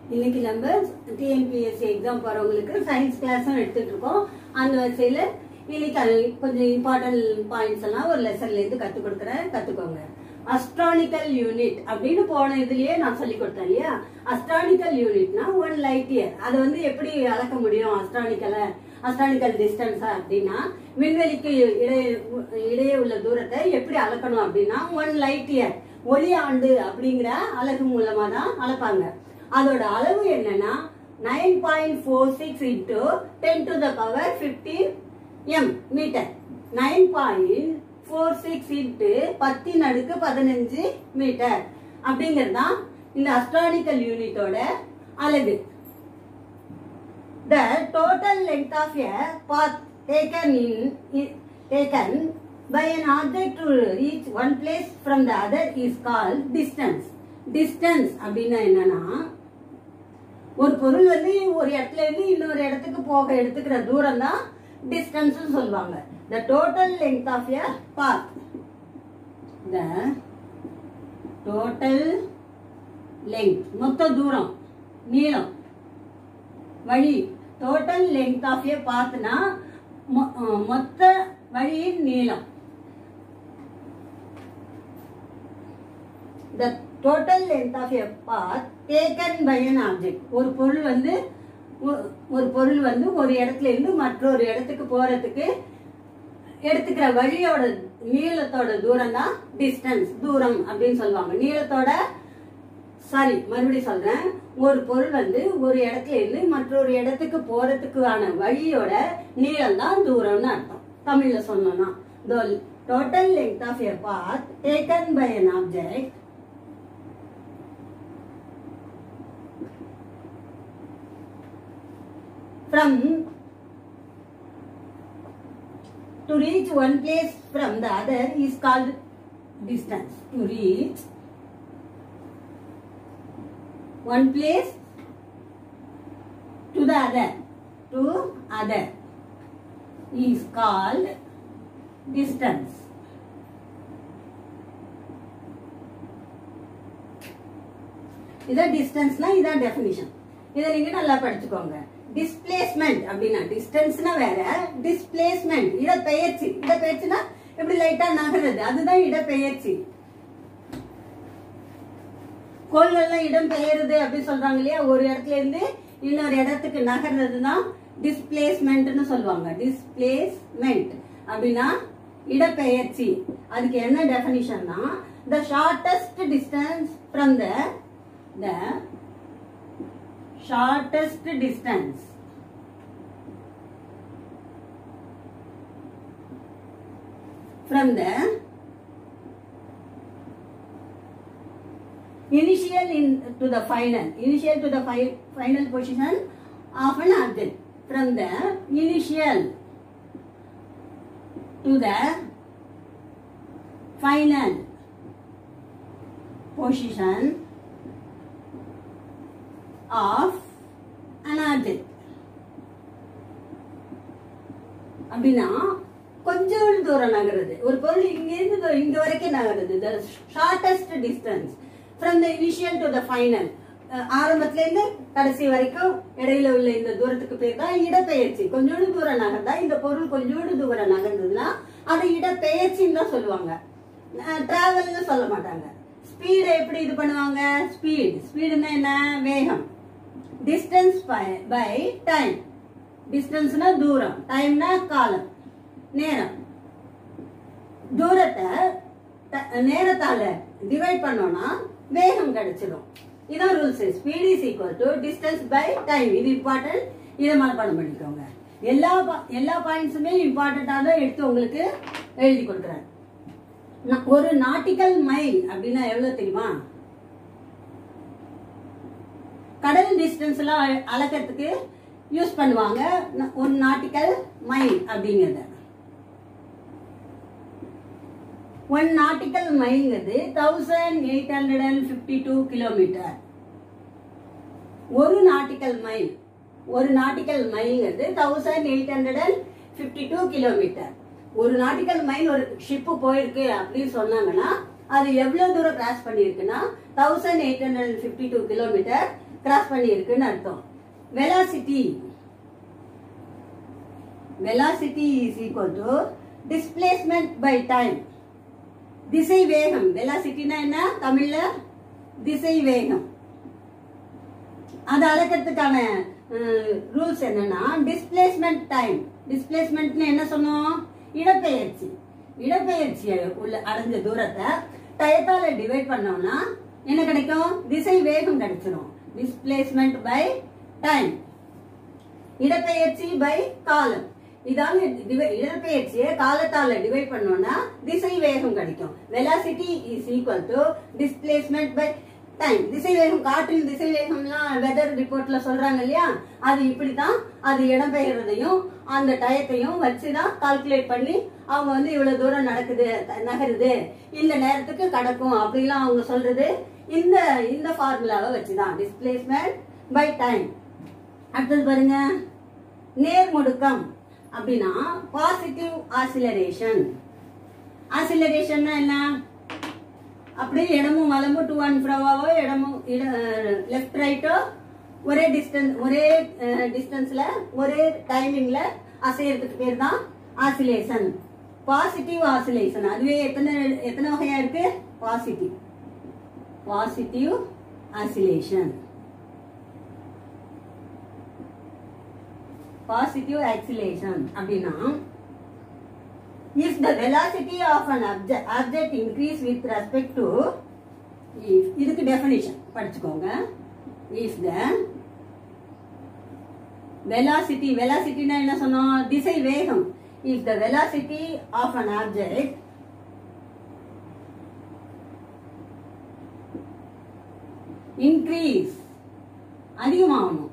இன்னைக்கு நம்ம TNPSC exam போறவங்களுக்கு சயின்ஸ் கிளாஸும் எடுத்துட்டு இருக்கோம் அந்த வரிசையில இன்னைக்கு அது கொஞ்சம் இம்பார்ட்டன்ட் பாயிண்ட்ஸ் எல்லாம் ஒரு லெசன்ல இருந்து கத்து கொடுக்குறேன் கத்துக்கோங்க அஸ்ட்ரானிக்கல் யூனிட் அப்படின்னு போன இதுலயே நான் சொல்லி கொடுத்தேன் இல்லையா அஸ்ட்ரானிக்கல் யூனிட்னா ஒன் லைட் இயர் அதை வந்து எப்படி அளக்க முடியும் அஸ்ட்ரானிக்கல அஸ்ட்ரானிக்கல் டிஸ்டன்ஸா அப்படின்னா விண்வெளிக்கு இடையே இடையே உள்ள தூரத்தை எப்படி அளக்கணும் அப்படின்னா ஒன் லைட் இயர் ஒளி ஆண்டு அப்படிங்கிற அலகு மூலமா தான் அளப்பாங்க அதோட அளவு என்னன்னா nine point four six into ten to the power fifty M metre nine point four six into பத்தின் அடுக்கு பதினஞ்சு மீட்டர் அப்படிங்கிறது தான் இந்த அஸ்ட்ரானிக்கல் யூனிட்டோட அலகு The total length of a path taken in, in taken by an object to reach one place from the other is called distance. Distance அப்படின்னா என்னன்னா ஒரு பொருள் வந்து ஒரு இடத்துல இருந்து இன்னொரு இடத்துக்கு போக எடுத்துக்கிற தூரம் தான் டிஸ்டன்ஸ் சொல்லுவாங்க the total length of a path the total length மொத்த தூரம் நீளம் வழி டோட்டல் லெங்த் ஆஃப் ஏ பாத்னா மொத்த வழியின் நீளம் the total length of a path taken by an object ஒரு பொருள் வந்து ஒ- ஒரு பொருள் வந்து ஒரு இடத்துல இருந்து மற்றொரு இடத்துக்கு போறதுக்கு எடுத்துக்கிற வழியோட நீளத்தோட தூரம் தான் டிஸ்டன்ஸ் தூரம் அப்படின்னு சொல்லுவாங்க நீளத்தோட சாரி மறுபடியும் சொல்றேன் ஒரு பொருள் வந்து ஒரு இடத்துல இருந்து மற்றொரு இடத்துக்கு போறதுக்கான வழியோட நீளம் தான் தூரம்னு அர்த்தம் தமிழ்ல சொன்னோம்னா total length of a path taken by an object from to reach one place from the other is called distance to reach one place to the other to other is called distance இதான் டிஸ்டன்ஸ்னா இதான் definition இதை நீங்க நல்லா படிச்சுக்கோங்க displacement அப்படின்னா டிஸ்டன்ஸ்னா வேற displacement இடப்பெயர்ச்சி இடப்பெயர்ச்சினா இப்படி லைட்டா நகருது அதுதான் இடப்பெயர்ச்சி கோள்கள்லாம் இடம் பெயருது அப்படின்னு சொல்றாங்க இல்லையா ஒரு இடத்துல இருந்து இன்னொரு இடத்துக்கு நகர்றது தான் டிஸ்பிளேஸ்மெண்ட்னு சொல்லுவாங்க டிஸ்பிளேஸ்மெண்ட் அப்படின்னா இடப்பெயர்ச்சி அதுக்கு என்ன டெஃபினிஷன்னா the shortest distance from the the shortest distance from the initial in to the final initial to the fi- final position of an object from the initial to the final position of an object அப்படின்னா கொஞ்சோண்டு தூரம் நகருது ஒரு பொருள் இங்க இருந்து இதோ இங்க வரைக்கும் நகருது the shortest distance from the initial to the final ஆரம்பத்துல இருந்து கடைசி வரைக்கும் இடையில உள்ள இந்த தூரத்துக்கு பேர் தான் இடப்பெயர்ச்சி கொஞ்சோண்டு தூரம் நகர்ந்தா இந்த பொருள் கொஞ்சோண்டு தூரம் நகர்ந்ததுன்னா அது இடப்பெயர்ச்சின்னு தான் சொல்லுவாங்க டிராவல்னு சொல்ல மாட்டாங்க ஸ்பீடை எப்படி இது பண்ணுவாங்க ஸ்பீட் ஸ்பீடுன்னா என்ன வேகம் டிஸ்டன்ஸ் பை டைம் டிஸ்டன்ஸ்னா தூரம் டைம்னா காலம் நேரம் தூரத்தை த- நேரத்தால டிவைட் பண்ணோம்னா வேகம் கிடைச்சிடும் இதான் rules speed is equal to distance by time இது இம்பார்ட்டன்ட் இதை மனப்பாடம் பண்ணிக்கோங்க எல்லா பா- எல்லா பாயிண்ட்ஸுமே இம்பார்ட்டண்ட்டாக தான் எடுத்து உங்களுக்கு எழுதி கொடுக்குறேன் நா- ஒரு நாட்டிக்கல் மைல் அப்படின்னா எவ்வளவு தெரியுமா கடல் டிஸ்டன்ஸ் எல்லாம் அ- அளக்கிறதுக்கு யூஸ் பண்ணுவாங்க ந- ஒரு நாட்டிக்கல் மைல் அப்படிங்கிறது ஒன் நாட்டிக்கல் மைல்ங்கிறது thousand eight hundred and fifty two kilometre ஒரு நாட்டிக்கல் மைல் ஒரு நாட்டிக்கல் மைல்ங்கிறது thousand eight hundred and fifty two kilometre ஒரு நாட்டிக்கல் மைல் ஒரு ஷிப்பு போயிருக்கு அப்படின்னு சொன்னாங்கன்னா அது எவ்வளவு தூரம் கிராஸ் பண்ணியிருக்குன்னா thousand eight hundred fifty two kilometre cross பண்ணி இருக்குன்னு அர்த்தம் velocity velocity is equal to displacement by time திசை வேகம் வெலாசிட்டினா என்ன தமிழ்ல திசை வேகம் அதை அளக்கிறதுக்கான ரூல்ஸ் என்னன்னா டிஸ்பிளேஸ்மெண்ட் டைம் டிஸ்பிளேஸ்மெண்ட்னு என்ன சொன்னோம் இடப்பெயர்ச்சி இடப்பெயர்ச்சியை உள்ள அடைஞ்ச தூரத்தை டயத்தால டிவைட் பண்ணோம்னா என்ன கிடைக்கும் திசை வேகம் கிடைச்சிரும் டிஸ்பிளேஸ்மெண்ட் பை டைம் இடப்பெயர்ச்சி பை காலம் இதால divi- இடப்பெயர்ச்சியை காலத்தால டிவைட் பண்ணோம்னா திசை வேகம் கிடைக்கும் velocity is equal to displacement by time திசை வேகம் காற்றின் திசை வேகம்லாம் வெதர் ரிப்போர்ட்ல சொல்றாங்க இல்லையா அது இப்படிதான் அது இடம்பெயர்றதையும் அந்த டயத்தையும் வச்சுதான் கால்குலேட் பண்ணி அவங்க வந்து இவ்வளவு தூரம் நடக்குது த- நகருது இந்த நேரத்துக்கு கடக்கும் அப்படிலாம் அவங்க சொல்றது இந்த இந்த ஃபார்முலாவை வச்சுதான் டிஸ்பிளேஸ்மெண்ட் பை டைம் அடுத்தது பாருங்க நேர்முடுக்கம் அப்படின்னா பாசிட்டிவ் ஆசிலரேஷன் ஆசிலரேஷன்னா என்ன அப்படியே இடமும் வலமும் டூ அண்ட் ஃப்ரோவாவோ இடமும் லெஃப்ட் ரைட்டோ ஒரே டிஸ்டன்ஸ் ஒரே டிஸ்டன்ஸ்ல ஒரே டைமிங்ல அசையறதுக்கு பேர் தான் ஆசிலேஷன் பாசிட்டிவ் ஆசிலேஷன் அதுவே எத்தனை எத்தனை வகையா இருக்கு positive positive acceleration positive acceleration அப்படின்னா if the velocity of an object, object increase with respect to if இதுக்கு definition படிச்சுக்கோங்க if the velocity velocity னா என்ன சொன்னோம் திசை வேகம் if the velocity of an object increase அதிகமாகணும்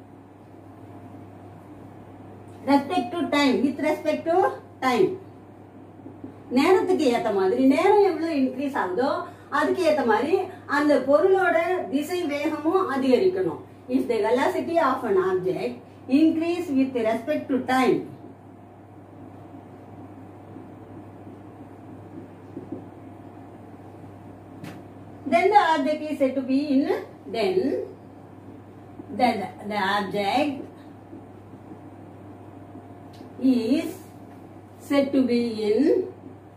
respect to time with respect to time நேரத்துக்கு ஏத்த மாதிரி நேரம் எவ்வளவு இன்க்ரீஸ் ஆகுதோ அதுக்கு ஏத்த மாதிரி அந்த பொருளோட திசை வேகமும் அதிகரிக்கணும் if the velocity of an object increase with respect to time then the object is said to be in then then the, the object is said to be in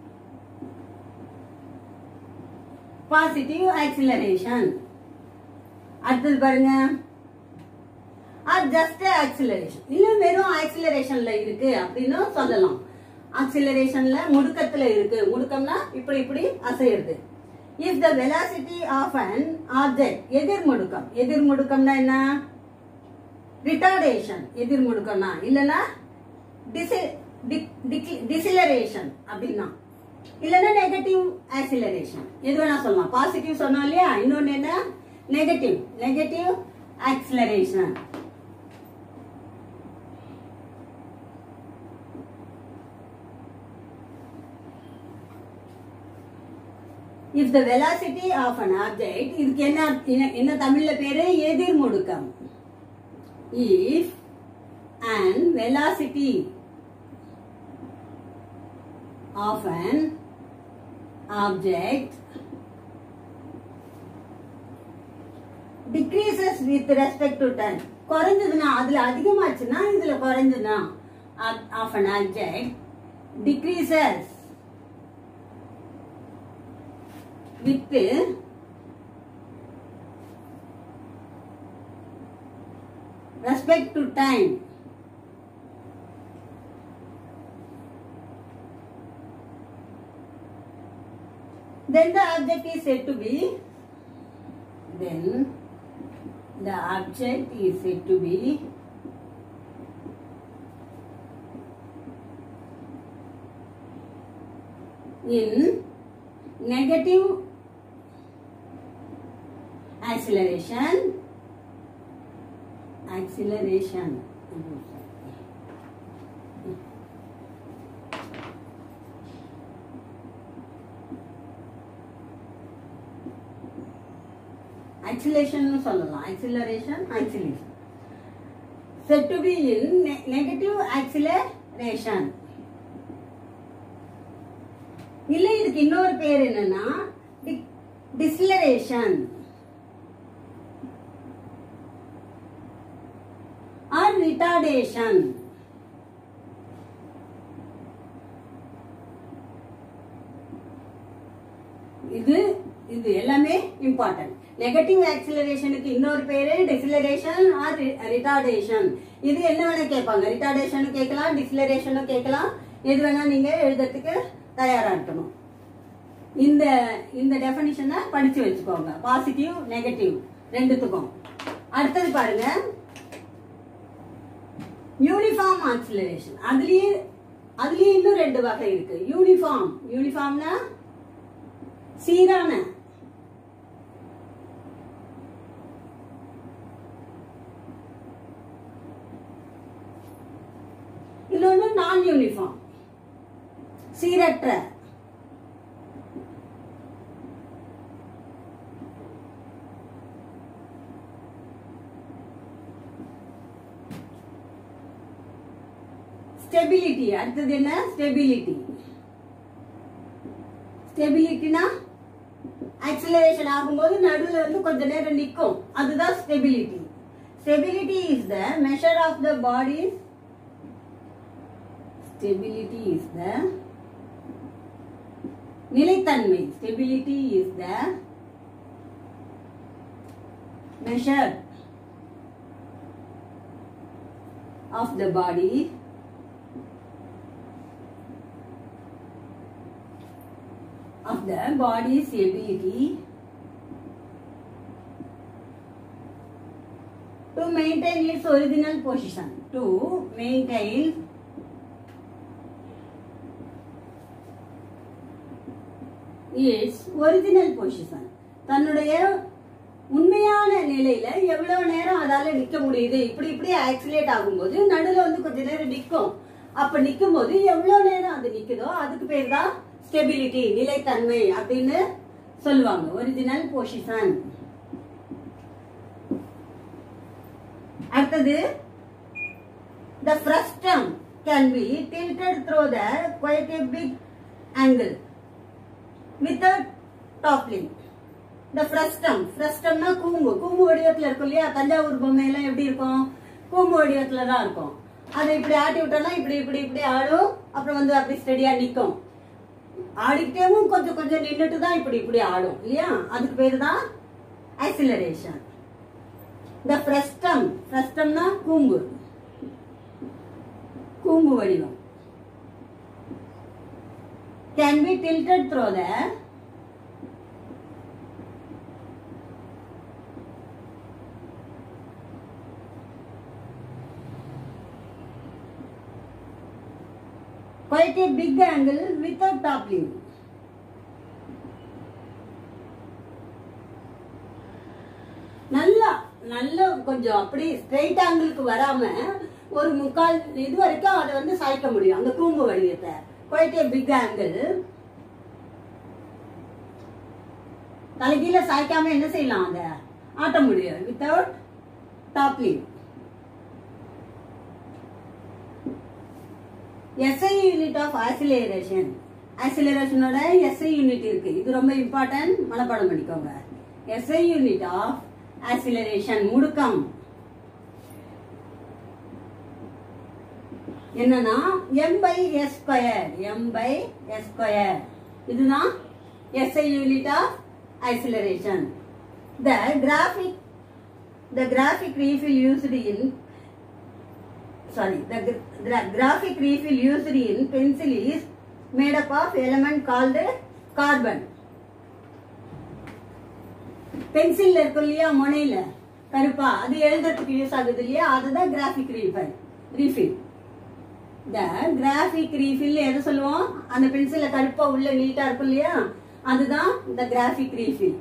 positive acceleration அடுத்தது பாருங்க அது just acceleration இல்ல வெறும் ஆக்சிலரேஷன்ல இருக்கு அப்படின்னு சொல்லலாம் ஆக்சிலரேஷன்ல முடுக்கத்துல இருக்கு முடுக்கம்னா இப்படி இப்படி அசையுது if the velocity of an object எதிர் முடுக்கம் எதிர் முடுக்கம்னா என்ன ரிட்டார்டேஷன் எதிர் முடுக்கம்னா இல்லனா டிசிலரேஷன் அப்படின்னா இல்லைன்னா நெகட்டிவ் ஆக்சிலரேஷன் எது வேணா சொல்லலாம் பாசிட்டிவ் சொன்னோம் இல்லையா இன்னொன்னு என்ன negative negative acceleration if the velocity of an object இதுக்கு என்ன என்ன- என்ன தமிழ்ல பேரு எதிர் முடுக்கம் if and velocity of an object decreases with respect to time குறைஞ்சதுன்னா அதுல அதிகமாச்சுன்னா இதுல குறைஞ்சதுன்னா of an object decreases with respect to time then the object is said to be then the object is said to be in negative acceleration acceleration acceleration சொல்லலாம் acceleration acceleration said to be in ne- negative acceleration இல்ல இதுக்கு இன்னொரு பேர் என்னன்னா டிஸ்லரேஷன் retardation இது இது எல்லாமே important negative ஆக்சிலரேஷனுக்கு இன்னொரு பேரு டிசிலரேஷன் ஆர் ரிட்டார்டேஷன் இது என்ன வேணா கேட்பாங்க ரிட்டார்டேஷனும் கேட்கலாம் டிசிலரேஷனும் கேட்கலாம் எது வேணா நீங்க எழுதுறதுக்கு தயாரா இருக்கணும் இந்த இந்த டெஃபனிஷனை படிச்சு வச்சுக்கோங்க பாசிட்டிவ் நெகட்டிவ் ரெண்டுத்துக்கும் அடுத்தது பாருங்க யூனிஃபார்ம் ஆக்சிலரேஷன் அதுலயே அதுலயே இன்னும் ரெண்டு வகை இருக்கு யூனிஃபார்ம் யூனிஃபார்ம்னா சீரான இன்னொன்னு நான் யூனிஃபார்ம் சீரற்ற ஸ்டெபிலிட்டி அடுத்தது என்ன ஸ்டெபிலிட்டி ஸ்டெபிலிட்டினா ஆக்சிலரேஷன் ஆகும்போது நடுவுல வந்து கொஞ்ச நேரம் நிக்கும் அதுதான் stability stability is the measure of the body stability is the நிலைத்தன்மை stability is the measure of the body of the body's ability to maintain its original position. To maintain its original position. தன்னுடைய உண்மையான நிலையில எவ்வளவு நேரம் அதால நிக்க முடியுது இப்படி இப்படி ஆக்சிலேட் ஆகும்போது நடுவுல வந்து கொஞ்ச நேரம் நிக்கும் அப்ப நிக்கும் போது எவ்வளவு நேரம் அது நிக்குதோ அதுக்கு பேர் தான் ஸ்டெபிலிட்டி நிலைத்தன்மை அப்படின்னு சொல்லுவாங்க ஒரிஜினல் பொசிஷன் அடுத்தது the frustum can be tilted through the quite a big angle without toppling the frustum frustumனா கூம்பு கூம்பு வடிவத்துல இருக்கும் இல்லையா தஞ்சாவூர் பொம்மை எல்லாம் எப்படி இருக்கும் கூம்பு வடிவத்துல தான் இருக்கும் அதை இப்படி ஆட்டி விட்டோம்னா இப்படி இப்படி இப்படி ஆடும் அப்புறம் வந்து அப்படி ஸ்டெடியா நிக்கும் ஆடிக்கிட்டேவும் கொஞ்சம் கொஞ்சம் நின்றுட்டு தான் இப்படி இப்படி ஆடும் இல்லையா அதுக்கு பேரு தான் ஆக்சிலரேஷன் இந்த ஃப்ரெஸ்டம் ஃப்ரெஸ்டம்னா கூம்பு கூம்பு வடிவம் can be tilted through the quite a big angle without toppling. நல்லா நல்ல கொஞ்சம் அப்படி ஸ்ட்ரைட் ஆங்கிளுக்கு வராம ஒரு முக்கால் இது வரைக்கும் அதை வந்து சாய்க்க முடியும் அந்த கூம்பு வடிவத்தை quite a பிக் ஆங்கிள் தலைகீழ சாய்க்காம என்ன செய்யலாம் அதை ஆட்ட முடியும் without toppling SI unit of acceleration ஆக்சிலரேஷனோட எஸ்ஐ யூனிட் இருக்கு இது ரொம்ப இம்பார்ட்டன்ட் மனப்பாடம் பண்ணிக்கோங்க எஸ்ஐ யூனிட் ஆஃப் ஆக்சிலரேஷன் முடுக்கம் என்னன்னா M by S square M by S square இதுதான் SI unit of acceleration the graphic the graphic refill used in sorry the gra- gra- graphic refill used in pencil is made up of element called carbon பென்சில்ல இருக்கும் இல்லையா முனையில கருப்பா அது எழுதுறதுக்கு use ஆகுது இல்லையா அதுதான் கிராஃபிக் ரீஃபில் ரீஃபில் இந்த கிராஃபிக் ரீஃபில் எதை சொல்லுவோம் அந்த பென்சில்ல கருப்பா உள்ள நீட்டா இருக்கும் இல்லையா அதுதான் இந்த கிராஃபிக் ரீஃபில்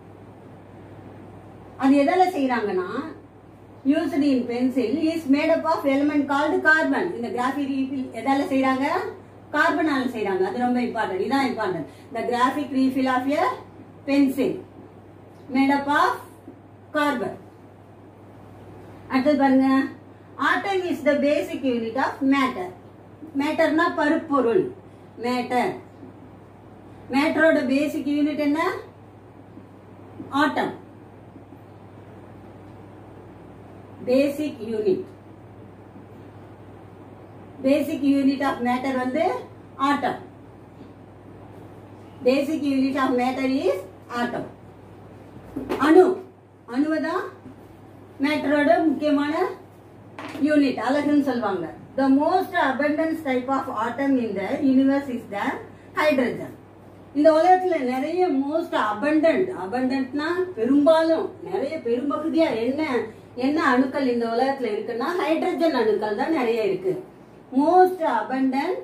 அது எதால செய்யறாங்கன்னா used in pencil is made up of element called carbon இந்த graphic refill எதால செய்றாங்க கார்பனால செய்றாங்க அது ரொம்ப இம்பார்ட்டன்ட் இதான் important the graphic refill of a pencil made up of carbon அடுத்தது பாருங்க atom is the basic unit of matter மேட்டர்னா பருப்பொருள் மேட்டர் மேட்டரோட பேசிக் யூனிட் என்ன atom basic unit basic unit of matter வந்து atom basic unit of matter is atom அணு அணுவை தான் மேட்டரோட முக்கியமான யூனிட் அலகுன்னு சொல்லுவாங்க the most abundance type of atom in the universe is the hydrogen இந்த உலகத்துல நிறைய மோஸ்ட் abundant abundantனா பெரும்பாலும் நிறைய பெரும்பகுதியா என்ன என்ன அணுக்கள் இந்த உலகத்துல இருக்குன்னா ஹைட்ரஜன் அணுக்கள் தான் நிறைய இருக்கு மோஸ்ட் abundant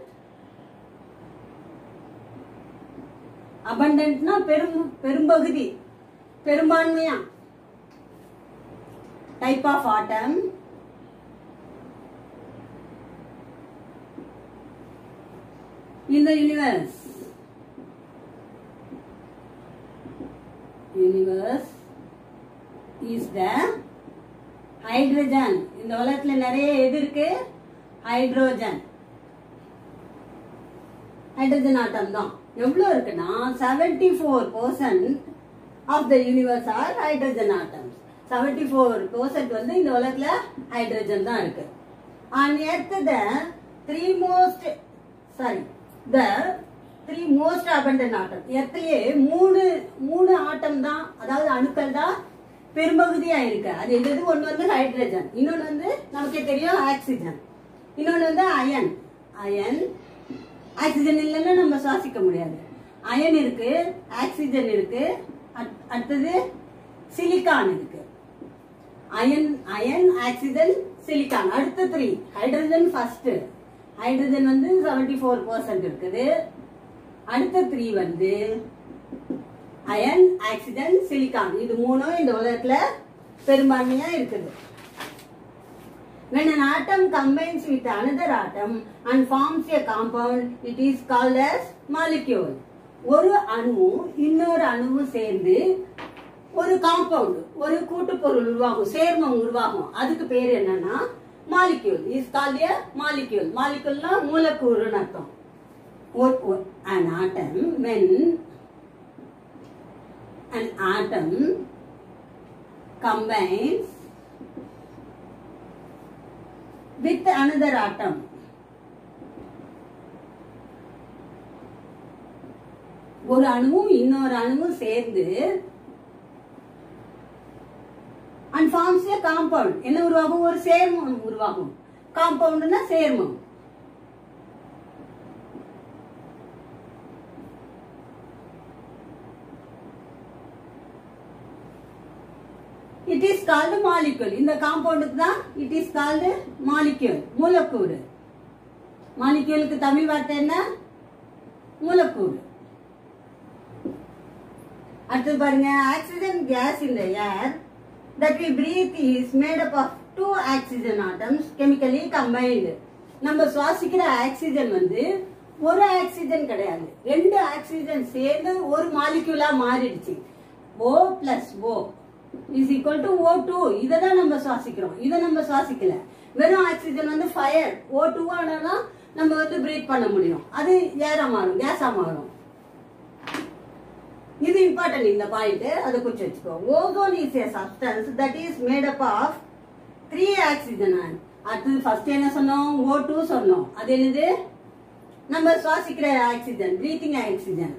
abundantனா பெரும் பெரும்பகுதி பெரும்பான்மையா type of atom in the universe universe is the hydrogen இந்த உலகத்துல நிறைய எது இருக்கு ஹைட்ரோஜன் ஹைட்ரஜன் ஆட்டம் தான் எவ்வளவு இருக்குன்னா 74% four percent of the universe are hydrogen atoms 74% four percent வந்து இந்த உலகத்துல ஹைட்ரஜன் தான் இருக்கு on Earth the three most sorry the three most abundant atom எர்த்லயே மூணு மூணு ஆட்டம் தான் அதாவது அணுக்கள் தான் பெரும்பகுதியா இருக்கு அது எது ஒண்ணு வந்து ஹைட்ரஜன் இன்னொன்னு வந்து நமக்கே தெரியும் ஆக்சிஜன் இன்னொன்னு வந்து அயன் அயன் ஆக்சிஜன் இல்லைன்னா நம்ம சுவாசிக்க முடியாது அயன் இருக்கு ஆக்சிஜன் இருக்கு அட்- அடுத்தது சிலிக்கான் இருக்கு அயன் அயன் ஆக்சிஜன் சிலிக்கான் அடுத்த த்ரீ ஹைட்ரஜன் ஃபர்ஸ்ட் ஹைட்ரஜன் வந்து 74% ஃபோர் பர்சன்ட் இருக்குது அடுத்த த்ரீ வந்து அயன் ஆக்சிஜன் சிலிக்கான் இது மூணும் இந்த உலகத்துல பெரும்பான்மையா இருக்குது When an atom combines with another atom and forms a compound, it is called as molecule. ஒரு அணு இன்னொரு அணுவும் சேர்ந்து ஒரு காம்பவுண்ட் ஒரு கூட்டுப்பொருள் உருவாகும் சேர்மம் உருவாகும் அதுக்கு பேர் என்னன்னா molecule is called a molecule மாலிக்யூல்னா மூலக்கூறுன்னு அர்த்தம் ஒரு- ஒரு- an atom when an atom combines with another atom ஒரு அணுவும் இன்னொரு அணுவும் சேர்ந்து அண்ட் ஃபார்ம்ஸ் ஏ காம்பவுண்ட் என்ன உருவாகும் ஒரு சேர்மம் உருவாகும் காம்பவுண்ட்னா சேர்மம் இட் இஸ் கால்டு மாலிக்யூல் இந்த காம்பவுண்டுக்கு தான் இட் இஸ் கால்டு மாலிக்யூல் மூலக்கூறு மாலிக்யூலுக்கு தமிழ் வார்த்தை என்ன மூலக்கூறு அடுத்து பாருங்க oxygen gas in the air that we breathe is made up of two oxygen atoms chemically combined நம்ம சுவாசிக்கிற ஆக்சிஜன் வந்து ஒரு ஆக்சிஜன் கிடையாது ரெண்டு ஆக்சிஜன் சேர்ந்து ஒரு மாலிக்யூலா மாறிடுச்சு O plus O is equal to O two இதை தான் நம்ம சுவாசிக்கிறோம் இதை நம்ம சுவாசிக்கல வெறும் ஆக்சிஜன் வந்து ஃபயர் ஓ டூ ஆனால் நம்ம வந்து பிரீத் பண்ண முடியும் அது ஏரா மாறும் கேஸா மாறும் இது இம்பார்ட்டன்ட் இந்த பாயிண்ட் அதை குறிச்சு வச்சுக்கோ ozone is a substance that is made up of three oxygen அடுத்தது ஃபர்ஸ்ட் என்ன சொன்னோம் ஓ டூ சொன்னோம் அது என்னது நம்ம சுவாசிக்கிற oxygen breathing oxygen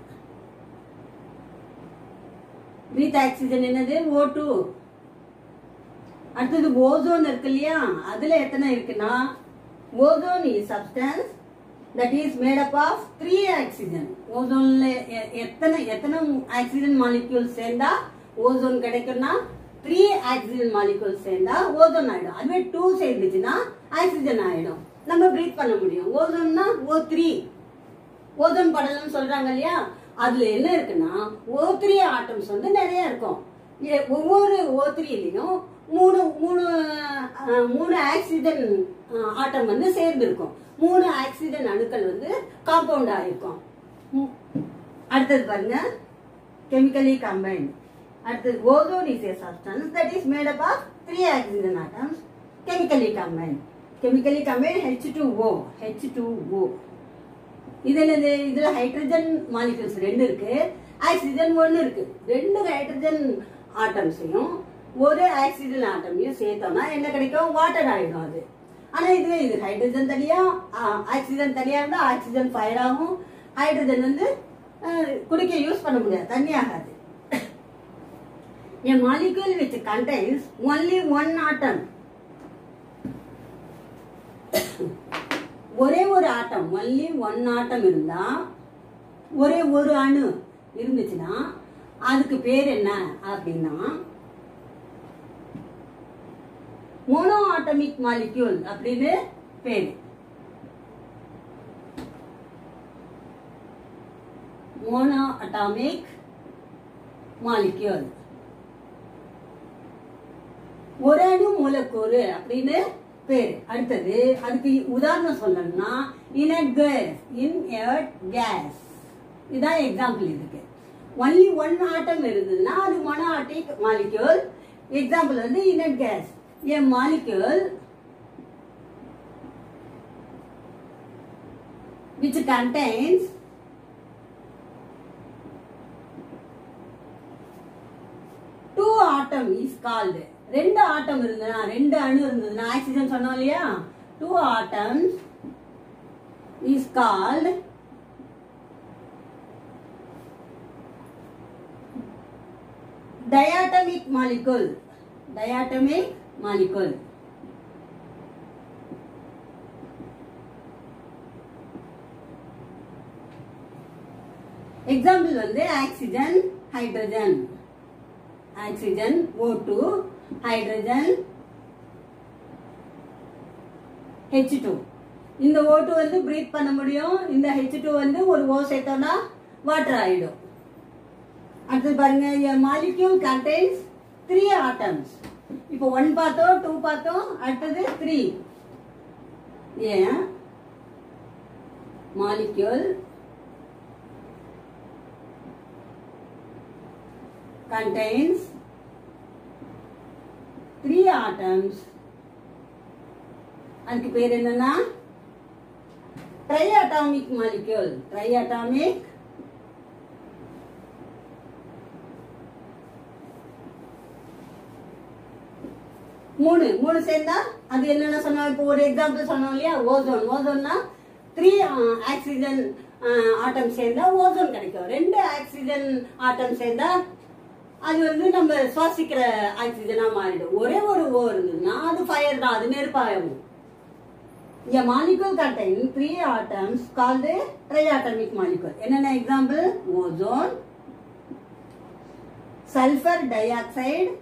breathe oxygen என்னது ஓ டூ அடுத்தது ஓசோன் இருக்கு இல்லையா அதுல எத்தனை இருக்குன்னா ozone is substance that is made up of three oxygen ஓசோன்ல எ- எத்தனை எத்தனை ஆக்சிஜன் மாலிக்யூல் சேர்ந்தா ஓசோன் கிடைக்கும்னா த்ரீ ஆக்சிஜன் மாலிக்யூல் சேர்ந்தா ஓசோன் ஆயிடும் அதுவே டூ சேர்ந்துச்சுன்னா ஆக்சிஜன் ஆயிடும் நம்ம பிரீத் பண்ண முடியும் ஓசோன்னா ஓ த்ரீ ஓசோன் படலம்னு சொல்றாங்க இல்லையா அதுல என்ன இருக்குன்னா ஓ த்ரீ ஆட்டம்ஸ் வந்து நிறைய இருக்கும் எ- ஒவ்வொரு ஓ த்ரீலையும் மூணு மூணு அஹ், மூணு ஆக்சிஜன் ஆட்டம் வந்து சேர்ந்து இருக்கும் மூணு ஆக்சிஜன் அணுக்கள் வந்து காம்பவுண்ட் ஆயிருக்கும் ம். அடுத்தது பாருங்க கெமிக்கலி கம்பைன்ட் அடுத்தது ozone is a substance that is made up of three oxygen atoms chemically combined chemically combined H two O H two O இது என்னது இதுல ஹைட்ரஜன் மாலிகூல்ஸ் ரெண்டு இருக்கு ஆக்சிஜன் ஒன்னு இருக்கு ரெண்டு ஹைட்ரஜன் ஆட்டம்ஸையும் ஒரு ஆக்சிஜன் ஆட்டமையும் சேர்த்தோம்னா என்ன கிடைக்கும் வாட்டர் ஆயிடும் அது ஆனா இதுவே இது ஹைட்ரஜன் தனியா ஆக்சிஜன் தனியா இருந்தா ஆக்சிஜன் ஃபயர் ஆகும் ஹைட்ரஜன் வந்து அஹ், குடிக்க யூஸ் பண்ண முடியாது தண்ணி ஆகாது A molecule which contains only one atom ஒரே ஒரு ஆட்டம் ஒன்லி ஒன் ஆட்டம் இருந்தா ஒரே ஒரு அணு இருந்துச்சுன்னா அதுக்கு பேர் என்ன அப்படின்னா மோனோ ஆட்டமிக் மாலிக்யூல் அப்படின்னு பேரு மோனோ அட்டாமிக் மாலிக்யூல் ஒரு அணு மூலக்கூறு அப்படின்னு பேரு அடுத்தது அதுக்கு உதாரணம் சொல்லணும்னா இனட் கேஸ் இன் கேஸ் இதான் எக்ஸாம்பிள் இதுக்கு ஒன்லி ஒன் ஆட்டம் இருந்ததுன்னா அது மொனாட்டிக் மாலிக்யூல் எக்ஸாம்பிள் வந்து inert gas a molecule which contains two atom is called ரெண்டு ஆட்டம் இருந்ததுன்னா ரெண்டு அணு இருந்ததுன்னா ஆக்சிஜன் சொன்னோம் இல்லையா two atoms is called diatomic molecule diatomic molecule example வந்து oxygen hydrogen oxygen O2 hydrogen H2 இந்த O2 வந்து பிரீத் பண்ண முடியும் இந்த H2 வந்து ஒரு O சேர்த்தோம்னா வாட்டர் ஆயிடும் அடுத்து பாருங்க a molecule contains three atoms இப்போ ஒன் பார்த்தோம் டூ பார்த்தோம் அடுத்தது த்ரீ ஏன் மாலிக்யூல் contains three atoms அதுக்கு பேர் என்னன்னா triatomic molecule triatomic மூணு மூணு சேர்ந்தா அது என்னென்ன சொன்னோம் இப்போ ஒரு எக்ஸாம்பிள் சொன்னோம் இல்லையா ஓசோன் ஓசோன்னா த்ரீ ஆக்சிஜன் ஆட்டம் சேர்ந்தா ஓசோன் கிடைக்கும் ரெண்டு ஆக்சிஜன் ஆட்டம் சேர்ந்தா அது வந்து நம்ம சுவாசிக்கிற ஆக்சிஜனா மாறிடும் ஒரே ஒரு ஓ இருந்ததுன்னா அது ஃபயர் தான் அது நெருப்பாகும் A molecule contain three atoms called a triatomic molecule. என்னென்ன example ozone sulphur dioxide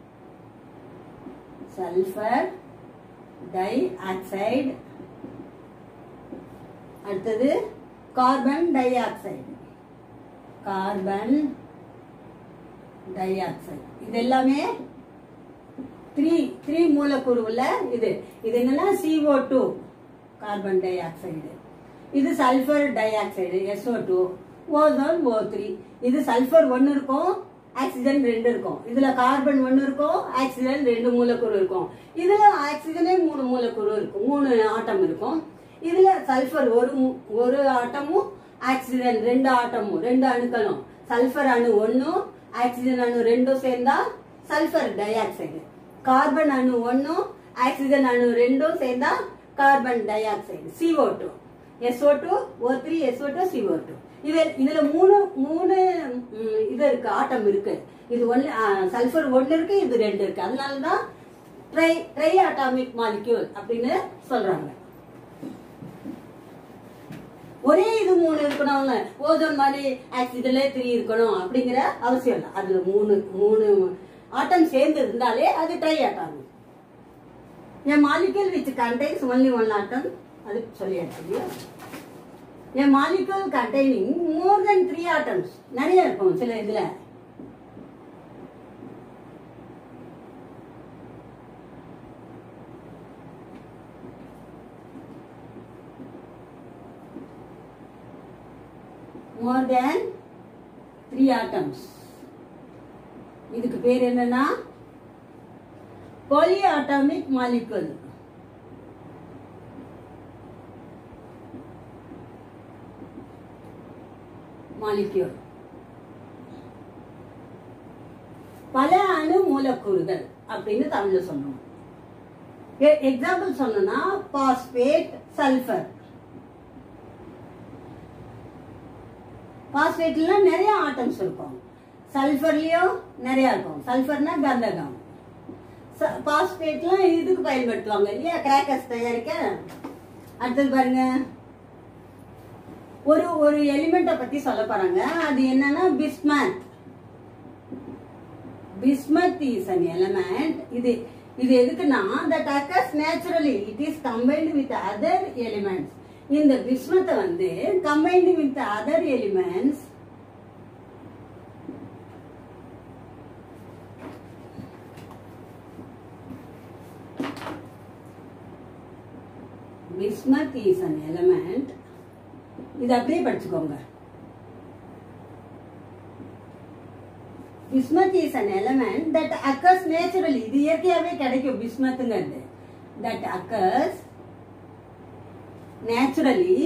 sulphur dioxide அடுத்தது carbon dioxide carbon dioxide இது எல்லாமே த்ரீ த்ரீ மூலக்கூறு உள்ள இது இது என்னன்னா CO2 two carbon dioxide இது sulphur dioxide SO2 two ozone O three இது சல்ஃபர் ஒன்னு இருக்கும் ஆக்சிஜன் ரெண்டு இருக்கும் இதுல கார்பன் ஒன்னு இருக்கும் ஆக்சிஜன் ரெண்டு மூலக்கூறு இருக்கும் இதுல ஆக்சிஜனே மூணு மூலக்கூறு இருக்கும் மூணு ஆட்டம் இருக்கும் இதுல சல்ஃபர் ஒரு மு- ஒரு ஆட்டமும் ஆக்சிஜன் ரெண்டு ஆட்டமும் ரெண்டு அணுக்களும் சல்ஃபர் அணு ஒன்னும் ஆக்சிஜன் அணு ரெண்டும் சேர்ந்தா சல்ஃபர் டை ஆக்சைடு கார்பன் அணு ஒன்னும் ஆக்சிஜன் அணு ரெண்டும் சேர்ந்தா carbon dioxide CO2 two SO two O three SO two CO two இது இதுல மூணு மூணு ம், இது இருக்கு ஆட்டம் இருக்கு இது ஒன்னு சல்ஃபர் ஒன்னு இருக்கு இது ரெண்டு இருக்கு அதனாலதான் ட்ரை ட்ரை அட்டாமிக் மாலிக்யூல் அப்படின்னு சொல்றாங்க ஒரே இது மூணு இருக்கணும்ல ஓசோன் மாதிரி ஆக்சிஜன்ல த்ரீ இருக்கணும் அப்படிங்கிற அவசியம் இல்லை அதுல மூணு மூணு ஆட்டம் சேர்ந்து இருந்தாலே அது tri atom an molecule which contains only one atom அது சொல்லியாச்சு இல்லையா an molecule containing more than three atoms நிறைய இருக்கும் சில இதுல மோர் தேன் த்ரீ ஆட்டம்ஸ் இதுக்கு பேர் என்னன்னா polyatomic molecule molecule பல அணு மூலக்கூறுகள் அப்படின்னு தமிழ்ல சொன்னோம் எக்ஸாம்பிள் சொன்னோம்னா பாஸ்பேட் சல்ஃபர் பாஸ்பேட்ல நிறைய ஆட்டம்ஸ் இருக்கும் சல்ஃபர்லயும் நிறைய இருக்கும் சல்ஃபர்னா கந்தகம் பாஸ்பேட்லாம் இதுக்கு பயன்படுத்துவாங்க இல்லையா கிராக்கர்ஸ் தயாரிக்க அடுத்தது பாருங்க ஒரு ஒரு எலிமெண்ட்டை பத்தி சொல்ல போறாங்க அது என்னன்னா bismuth bismuth is an element இது இது எதுக்குன்னா that occurs naturally it is combined with other elements இந்த பிஸ்மத்தை வந்து combined with other elements bismuth is an element இது அப்படியே படிச்சுக்கோங்க bismuth is an element that occurs naturally இது இயற்கையாவே கிடைக்கும் பிஸ்மத்துங்கிறது that occurs naturally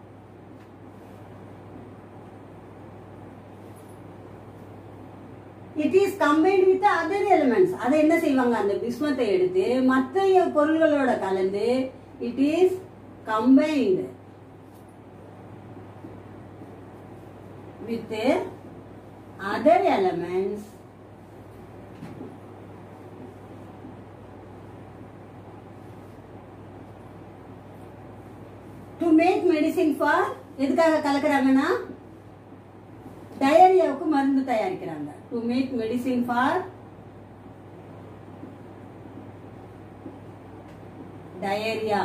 it is combined with other elements அதை என்ன செய்வாங்க அந்த பிஸ்மத்தை எடுத்து மற்ற பொருள்களோட கலந்து it is combined with other elements to make medicine for எதுக்காக கலக்குறாங்கன்னா டயரியாவுக்கு மருந்து தயாரிக்கிறாங்க to make medicine for diarrhoea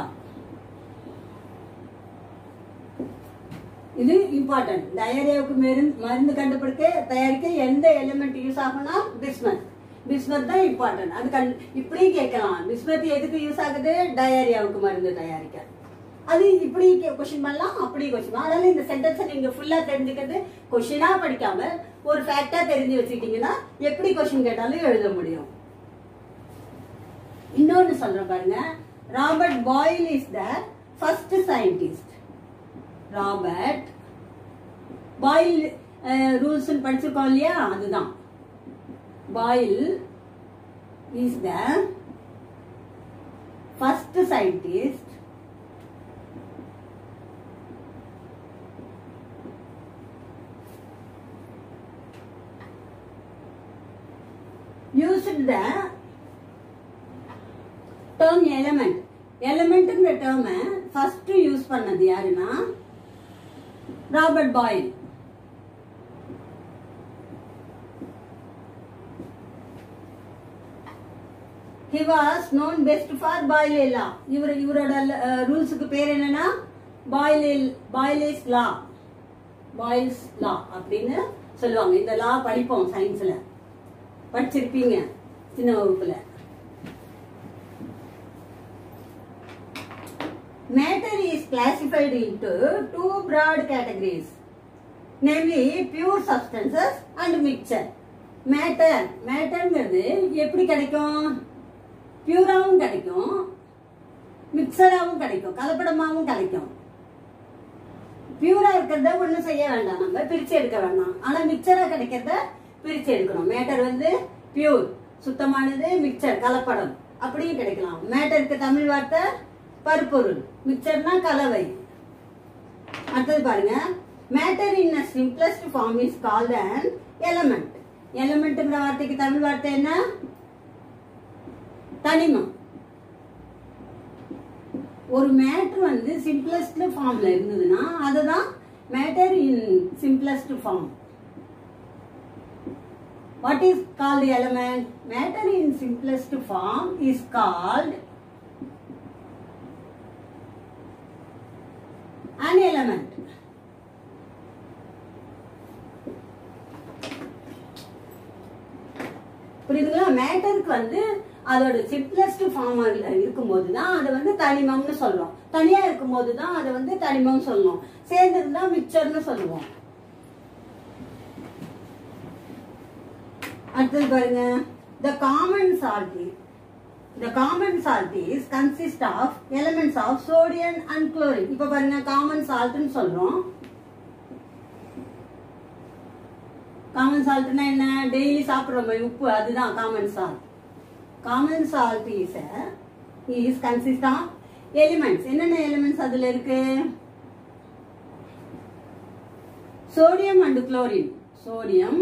இது இம்பார்ட்டன்ட் டயரியாவுக்கு மருந்து மருந்து கண்டுபிடிக்க தயாரிக்க எந்த எலிமெண்ட் யூஸ் ஆகும்னா பிஸ்மத் பிஸ்மத் தான் இம்பார்ட்டன்ட் அது கண் இப்படியும் கேட்கலாம் பிஸ்மத் எதுக்கு யூஸ் ஆகுது டயரியாவுக்கு மருந்து தயாரிக்க அது இப்படி கொஸ்டின் பண்ணலாம் அப்படி கொஸ்டின் பண்ணலாம் அதனால இந்த சென்டென்ஸை நீங்க ஃபுல்லா தெரிஞ்சுக்கிறது கொஸ்டினா படிக்காம ஒரு ஃபேக்டா தெரிஞ்சு வச்சுக்கிட்டீங்கன்னா எப்படி கொஸ்டின் கேட்டாலும் எழுத முடியும் இன்னொன்னு சொல்றேன் பாருங்க Robert Boyle is the first scientist Robert Boyle rules படிச்சிருக்கோம் இல்லையா அதுதான் Boyle is the first scientist used the term element எலமெண்ட்ங்கிற டேர்மை ஃபர்ஸ்ட் யூஸ் பண்ணது யாருன்னா Robert Boyle he was known best for Boyle's law இவர் இவரோட ரூல்ஸுக்கு பேர் என்னன்னா பாயிலே பாயிலேஸ் லா பாயில்ஸ் லா அப்படின்னு சொல்லுவாங்க இந்த லா படிப்போம் சயின்ஸ்ல படிச்சிருப்பீங்க சின்ன வகுப்புல Matter is classified into two broad categories, namely pure substances and mixture. Matter, மேட்டர்ங்கிறது எப்படி கிடைக்கும் பியூராவும் கிடைக்கும் மிக்சராகவும் கிடைக்கும் கலப்படமாகவும் கிடைக்கும் பியூரா இருக்கிறத ஒன்றும் செய்ய வேண்டாம் நம்ம பிரிச்சு எடுக்க வேண்டாம் ஆனா மிக்சரா கிடைக்கிறத பிரிச்சு எடுக்கணும் மேட்டர் வந்து பியூர் சுத்தமானது மிக்சர் கலப்படம் அப்படியும் கிடைக்கலாம் மேட்டருக்கு தமிழ் வார்த்தை பருப்பொருள் மிக்சர்னா கலவை அடுத்தது பாருங்க matter in a simplest form is called an element எலமெண்ட்ங்கிற வார்த்தைக்கு தமிழ் வார்த்தை என்ன தனிமம் ஒரு மேட்டர் வந்து சிம்பிளஸ்ட் ஃபார்ம்ல இருந்ததுன்னா அதுதான் matter in simplest form what is called the element matter in simplest form is called an element புரியுதுங்களா மேட்டருக்கு வந்து அதோட சிம்பிளஸ்ட் ஃபார்ம் இருக்கும்போது தான் அதை வந்து தனிமம்னு சொல்றோம் தனியா இருக்கும்போது தான் அதை வந்து தனிமம் சொல்லுவோம் சேர்ந்திருந்தா மிக்சர்னு சொல்லுவோம் அடுத்தது பாருங்க the common salt is the common salt is consist of elements of sodium and chlorine இப்ப பாருங்க common salt னு சொல்றோம் காமன் சால்ட்னா என்ன டெய்லி சாப்பிடுறோம் உப்பு அதுதான் common salt common salt is is consist of elements என்னென்ன எலிமெண்ட்ஸ் அதுல இருக்கு sodium and chlorine sodium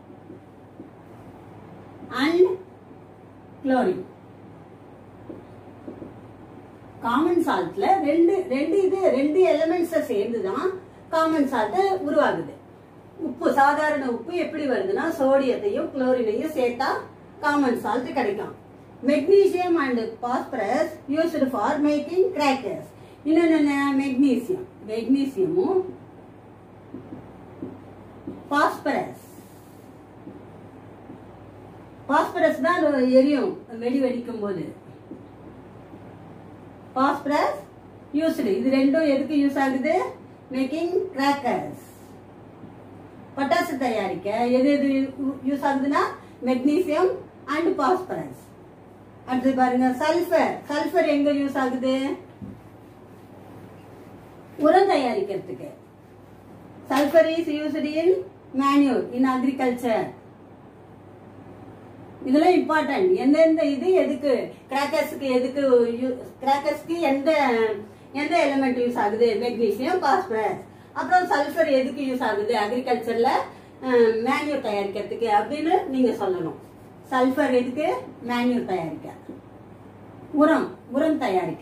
and chlorine common சால்ட்ல ரெண்டு ரெண்டு இது ரெண்டு எலிமெண்ட்ஸை சேர்ந்து தான் காமன் சால்ட் உருவாகுது உப்பு சாதாரண உப்பு எப்படி வருதுன்னா சோடியத்தையும் குளோரினையும் சேர்த்தா காமன் சால்ட் கிடைக்கும் magnesium and phosphorus used for making crackers இன்னொன்னு மெக்னீசியம் மெக்னீசியமும் பாஸ்பரஸ் பாஸ்பரஸ் தான் எரியும் வெடி வெடிக்கும் போது பாஸ்பரஸ் யூஸ்டு இது ரெண்டும் எதுக்கு யூஸ் ஆகுது மேக்கிங் கிராக்கர்ஸ் பட்டாசு தயாரிக்க எது எது யூஸ் ஆகுதுன்னா மெக்னீசியம் அண்ட் பாஸ்பரஸ் அடுத்து பாருங்க சல்ஃபர் சல்ஃபர் எங்க யூஸ் ஆகுது உரம் தயாரிக்கிறதுக்கு sulphur is used in manure in agriculture இதெல்லாம் இம்பார்ட்டன்ட் எந்தெந்த இது எதுக்கு கிராக்கர்ஸ்க்கு எதுக்கு கிராக்கர்ஸ்க்கு எந்த எந்த எலிமெண்ட் யூஸ் ஆகுது மெக்னீசியம் பாஸ்பரஸ் அப்புறம் சல்ஃபர் எதுக்கு யூஸ் ஆகுது அக்ரிகல்ச்சர்ல மேன்யூர் தயாரிக்கிறதுக்கு அப்படின்னு நீங்க சொல்லணும் சல்ஃபர் எதுக்கு மேன்யூர் தயாரிக்க உரம் உரம் தயாரிக்க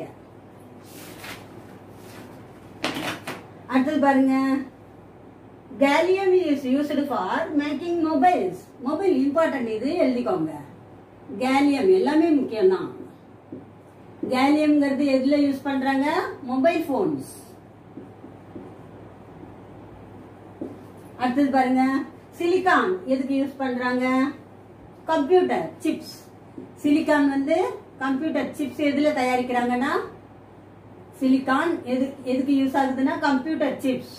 அடுத்தது பாருங்க gallium is used for making mobiles mobile important இது எழுதிக்கோங்க கேலியம் எல்லாமே முக்கியம் தான் கேலியம்ங்கிறது எதுல யூஸ் பண்றாங்க மொபைல் போன்ஸ் அடுத்தது பாருங்க சிலிகான் எதுக்கு யூஸ் பண்றாங்க கம்ப்யூட்டர் சிப்ஸ் சிலிகான் வந்து கம்ப்யூட்டர் சிப்ஸ் எதுல தயாரிக்கிறாங்கன்னா சிலிகான் எது எதுக்கு யூஸ் ஆகுதுன்னா கம்ப்யூட்டர் சிப்ஸ்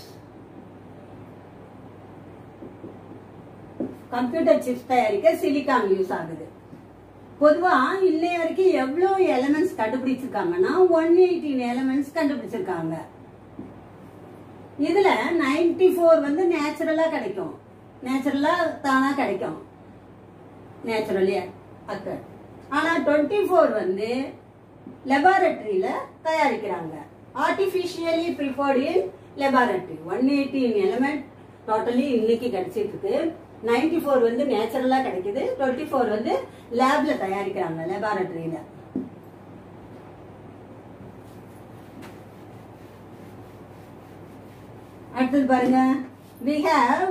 கம்ப்யூட்டர் சிப்ஸ் தயாரிக்க சிலிகான் யூஸ் ஆகுது பொதுவா இன்னைய வரைக்கும் எவ்வளவு எலமெண்ட்ஸ் கண்டுபிடிச்சிருக்காங்கன்னா ஒன் எயிட்டீன் எலமெண்ட்ஸ் கண்டுபிடிச்சிருக்காங்க இதுல நைன்டி ஃபோர் வந்து நேச்சுரலா கிடைக்கும் நேச்சுரலா தானா கிடைக்கும் நேச்சுரலி அக்கர் ஆனா டுவெண்ட்டி ஃபோர் வந்து லெபார்டரியில தயாரிக்கிறாங்க artificially preferred in laboratory one eighteen element totally இன்னைக்கு கிடைச்சிட்டு இருக்கு நைன்டி ஃபோர் வந்து நேச்சுரலா கிடைக்குது டுவெண்ட்டி ஃபோர் வந்து லேப்ல தயாரிக்கிறாங்க லெபார்டரியில அடுத்தது பாருங்க we have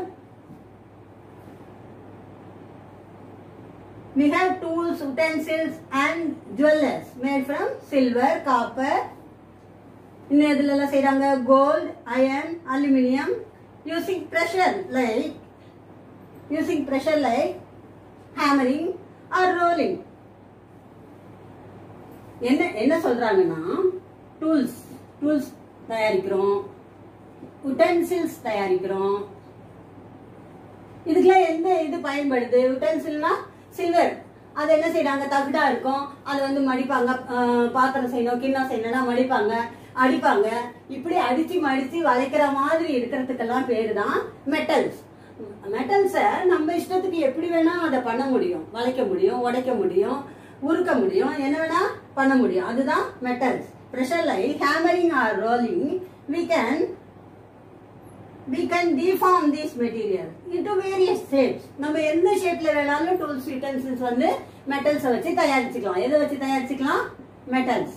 we have tools utensils and jewelers made from silver copper இன்னும் எதுல எல்லாம் செய்றாங்க gold iron aluminium using pressure like using pressure like hammering or rolling என்ன என்ன சொல்றாங்கன்னா டூல்ஸ் டூல்ஸ் தயாரிக்கிறோம் உட்டன்சில்ஸ் தயாரிக்கிறோம் இதுக்கெல்லாம் எந்த இது பயன்படுது உட்டன்சில்னா சில்வர் அது என்ன செய்யறாங்க தகுடா இருக்கும் அது வந்து மடிப்பாங்க ஆஹ் பாத்திரம் செய்யணும் கிண்ணம் செய்யணும்னா மடிப்பாங்க அடிப்பாங்க இப்படி அடிச்சு மடிச்சு வளைக்கிற மாதிரி இருக்கிறதுக்கெல்லாம் பேரு தான் மெட்டல்ஸ் மெட்டல்ஸை நம்ம இஷ்டத்துக்கு எப்படி வேணா அதை பண்ண முடியும் வளைக்க முடியும் உடைக்க முடியும் உருக்க முடியும் என்ன வேணா பண்ண முடியும் அதுதான் metals pressure like hammering or rolling we can we can deform this material into various shapes நம்ம எந்த ஷேப்ல வேணாலும் டூல்ஸ் யூட்டன்சில்ஸ் வந்து மெட்டல்ஸ் வச்சு தயாரிச்சுக்கலாம் எதை வச்சு தயாரிச்சுக்கலாம் metals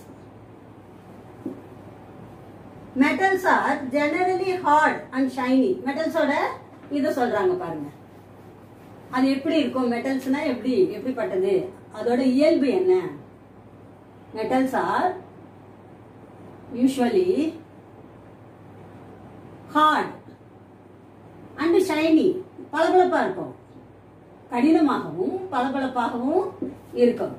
metals are generally hard and shiny மெட்டல்ஸோட இதை சொல்றாங்க பாருங்க அது எப்படி இருக்கும் மெட்டல்ஸ்னா எப்படி எப்படிப்பட்டது அதோட இயல்பு என்ன metals are usually hard and shiny பளபளப்பா இருக்கும் கடினமாகவும் பளபளப்பாகவும் இருக்கும்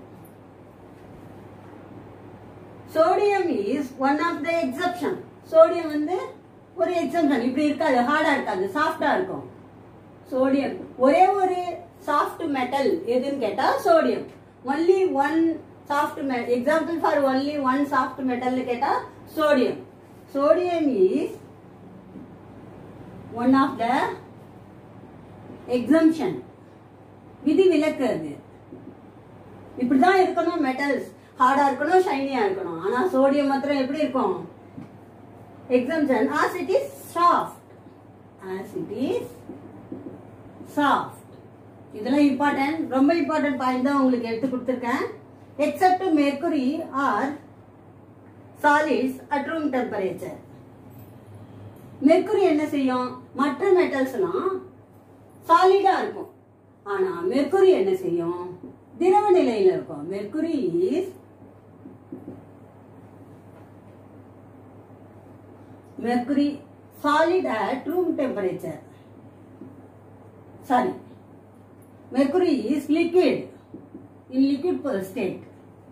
sodium is one of the exception sodium வந்து ஒரு எக்ஸப்ஷன் இப்படி இருக்காது ஹார்டா இருக்காது சாஃப்டா இருக்கும் சோடியம் ஒரே ஒரு சாஃப்ட் மெட்டல் எதுன்னு கேட்டா sodium only one soft example for only one soft மெட்டல்னு கேட்டா sodium sodium is one of the exception விதி விலக்கு அது இப்படிதான் இருக்கணும் மெட்டல்ஸ் ஹார்டா இருக்கணும் ஷைனியா இருக்கணும் ஆனா சோடியம் மாத்திரம் எப்படி இருக்கும் exception as it is soft as it is soft இதெல்லாம் இம்பார்ட்டன்ட் ரொம்ப இம்பார்ட்டன்ட் பாயிண்ட் தான் உங்களுக்கு எடுத்து கொடுத்துருக்கேன் except mercury are solids at room temperature mercury என்ன செய்யும் மற்ற மெட்டல்ஸ்லாம் சாலிடா இருக்கும் ஆனா மெர்க்குரி என்ன செய்யும் திரவ நிலையில இருக்கும் mercury is mercury solid at room temperature sorry mercury is liquid in liquid state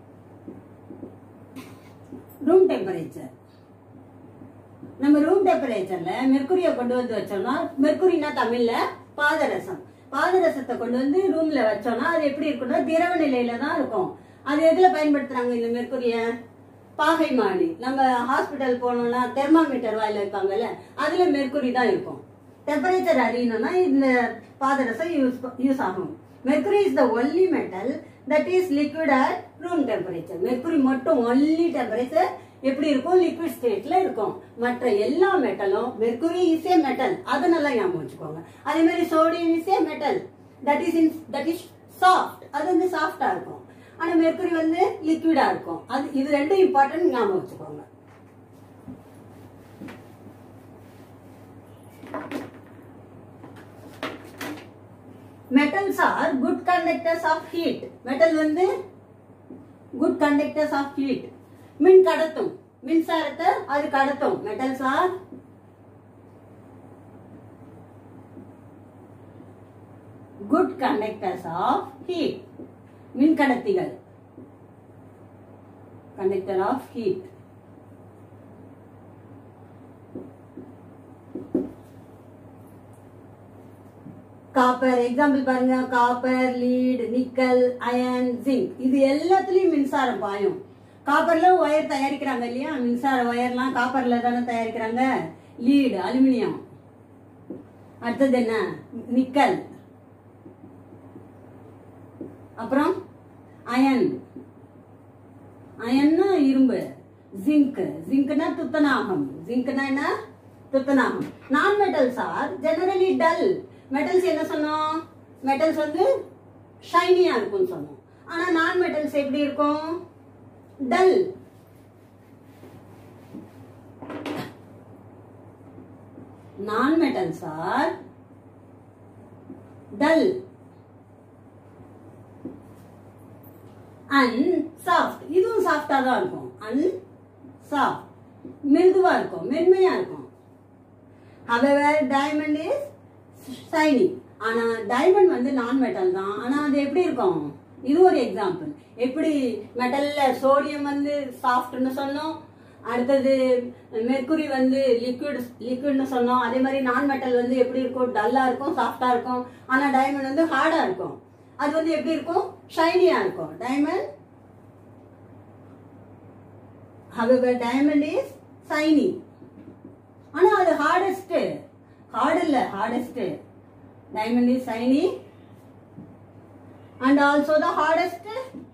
room temperature நம்ம ரூம் டெம்பரேச்சர்ல மெர்க்குரிய கொண்டு வந்து வச்சோம்னா மெர்க்குரினா தமிழ்ல பாதரசம் பாதரசத்தை கொண்டு வந்து ரூம்ல வச்சோம்னா அது எப்படி இருக்கும்னா திரவ நிலையில தான் இருக்கும் அது எதுல பயன்படுத்துறாங்க இந்த மெர்க்குரிய பாகை மாடி நம்ம ஹாஸ்பிட்டல் போனோம்னா தெர்மாமீட்டர் வாயில வைப்பாங்கல்ல அதுல மெர்க்குரி தான் இருக்கும் டெம்பரேச்சர் அறியணும்னா இந்த பாதரசம் யூஸ் யூஸ் ஆகும் mercury is the only metal that is liquid at room temperature mercury மட்டும் ஒன்லி டெம்பரேச்சர் எப்படி இருக்கும் லிக்விட் ஸ்டேட்ல இருக்கும் மற்ற எல்லா மெட்டலும் மெர்க்குரி இஸ் ஏ மெட்டல் அதை நல்லா ஞாபகம் வச்சுக்கோங்க அதே மாதிரி sodium is a metal that is in that is soft அது வந்து சாஃப்டா இருக்கும் ஆனா மெர்க்குரி வந்து லிக்விடா இருக்கும் அது இது ரெண்டும் இம்பார்ட்டன்ட் ஞாபகம் வச்சுக்கோங்க metals are good conductors of heat metal வந்து குட் கண்டக்டர்ஸ் ஆஃப் ஹீட் மின் கடத்தும் மின்சாரத்தை அது கடத்தும் metals are good conductors of heat மின் கடத்திகள் conductor of heat copper example பாருங்க copper lead nickel iron zinc இது எல்லாத்துலயும் மின்சாரம் பாயும் காப்பர்ல ஒயர் தயாரிக்கிறாங்க இல்லையா மின்சார ஒயர்லாம் காப்பர்ல தானே தயாரிக்கிறாங்க லீடு அலுமினியம் அடுத்தது என்ன நிக்கல் அப்புறம் அயன் அயன்னா இரும்பு ஜிங்க் ஜிங்க்னா துத்தநாகம் ஜிங்க்னா என்ன துத்தநாகம் non-metals are generally dull metals என்ன சொன்னோம் மெட்டல்ஸ் வந்து ஷைனியா இருக்கும்னு சொன்னோம் ஆனா நான் மெட்டல்ஸ் எப்படி இருக்கும் dull non-metals are dull and soft இதுவும் சாஃப்டா தான் இருக்கும் அண்ட் சாஃப்ட் மிருதுவா இருக்கும் மென்மையா இருக்கும் however டைமண்ட் இஸ் ஷைனி ஆனா டைமண்ட் வந்து நான் மெட்டல் தான் ஆனா அது எப்படி இருக்கும் இது ஒரு எக்ஸாம்பிள் எப்படி மெட்டல்ல சோடியம் வந்து சாஃப்ட்னு சொன்னோம் அடுத்தது மெர்க்குரி வந்து லிக்விட் லிக்விட்னு சொன்னோம் அதே மாதிரி நான் மெட்டல் வந்து எப்படி இருக்கும் டல்லா இருக்கும் சாஃப்டா இருக்கும் ஆனா டைமண்ட் வந்து ஹார்டா இருக்கும் அது வந்து எப்படி இருக்கும் ஷைனியா இருக்கும் diamond however diamond is shiny ஆனா அது ஹார்டஸ்ட் ஹார்ட் இல்ல hardest diamond is shiny and also the hardest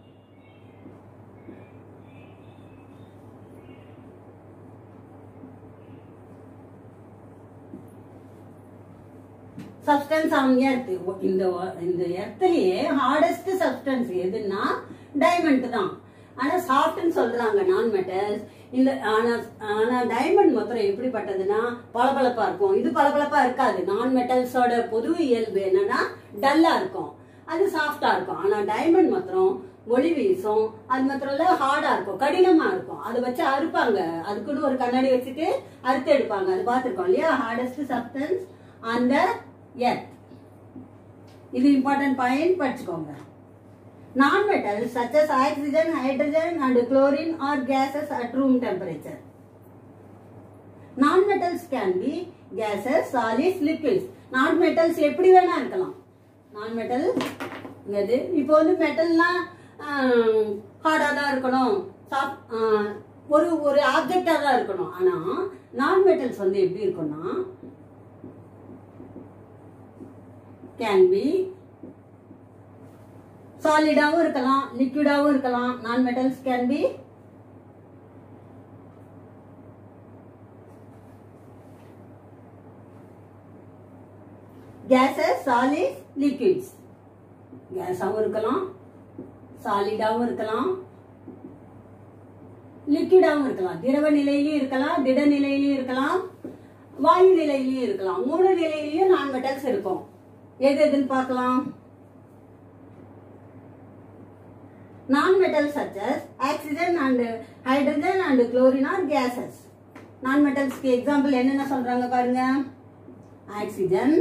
substance on earth இந்த இந்த எர்த்லயே ஹார்டஸ்ட் சப்ஸ்டன்ஸ் எதுன்னா டைமண்ட் தான் ஆனா சாஃப்ட்னு சொல்றாங்க நான் மெட்டல்ஸ் இந்த ஆனா ஆனா டைமண்ட் மாத்திரம் எப்படிப்பட்டதுன்னா பளபளப்பா இருக்கும் இது பளபளப்பா இருக்காது நான் மெட்டல்ஸோட பொது இயல்பு என்னன்னா டல்லா இருக்கும் அது சாஃப்டா இருக்கும் ஆனா டைமண்ட் மாத்திரம் ஒளி வீசும் அது மாத்திரம் இல்ல ஹார்டா இருக்கும் கடினமா இருக்கும் அதை வச்சு அறுப்பாங்க அதுக்குன்னு ஒரு கண்ணாடி வச்சுட்டு அறுத்து எடுப்பாங்க அது பார்த்திருக்கோம் இல்லையா ஹார்டஸ்ட் சப்ஸ்டன்ஸ் அந்த எர்த் இது இம்பார்ட்டன்ட் பாயிண்ட் படிச்சுக்கோங்க non-metals such as oxygen, hydrogen and chlorine are gases at room temperature. Non-metals can be gases, solids, liquids. Non-metals எப்படி வேணா இருக்கலாம் non-metal இது இப்போ வந்து மெட்டல்னா ஹார்டாக தான் இருக்கணும் சாஃப்ட் ஒரு ஒரு ஆப்ஜெக்டாக தான் இருக்கணும் ஆனால் நான் மெட்டல்ஸ் வந்து எப்படி இருக்கும்னா கேன் பி சாலிடாவும் இருக்கலாம் லிக்விடாவும் இருக்கலாம் non-metals can be gases solids liquids கேஸாவும் இருக்கலாம் சாலிடாவும் இருக்கலாம் லிக்விடாவும் இருக்கலாம் திரவ நிலையிலயும் இருக்கலாம் திட நிலையிலயும் இருக்கலாம் வாயு நிலையிலயும் இருக்கலாம் மூணு நிலையிலயும் நான் மெட்டல்ஸ் இருக்கும் எது எதுன்னு பார்க்கலாம் non-metals such as oxygen and hydrogen and chlorine are gases நான் மெட்டல்ஸ்க்கு எக்ஸாம்பிள் என்னென்ன சொல்றாங்க பாருங்க ஆக்சிஜன்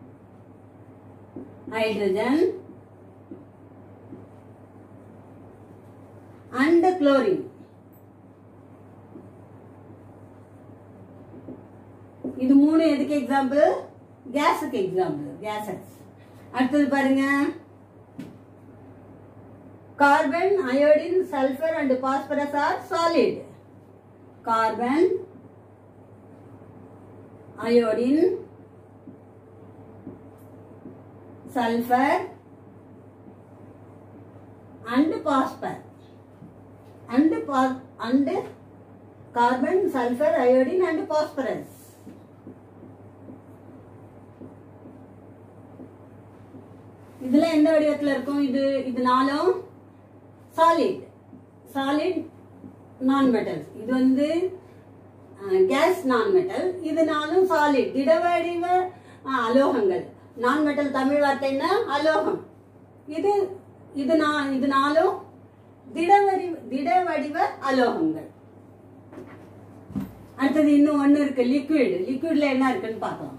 hydrogen and chlorine இது மூணு எதுக்கு எக்ஸாம்பிள் கேஸுக்கு எக்ஸாம்பிள் கேசஸ் அடுத்தது பாருங்க carbon iodine sulphur and phosphorus are solid carbon iodine sulfur and phosphor and phos- and carbon sulfur iodine and phosphorus இதுல எந்த வடிவத்துல இருக்கும் இது இது நாலும் சாலிட் சாலிட் நான் மெட்டல்ஸ் இது வந்து கேஸ் நான் மெட்டல் இது நாலும் சாலிட் திட வடிவ அஹ், அலோகங்கள் நான் மெட்டல் தமிழ் வார்த்தை என்ன அலோகம் இது இது நான் இது நாலும் திட வடி திட வடிவ அலோகங்கள் அடுத்தது இன்னும் ஒண்ணு இருக்கு லிக்விட் லிக்விட்ல என்ன இருக்குன்னு பார்க்கலாம்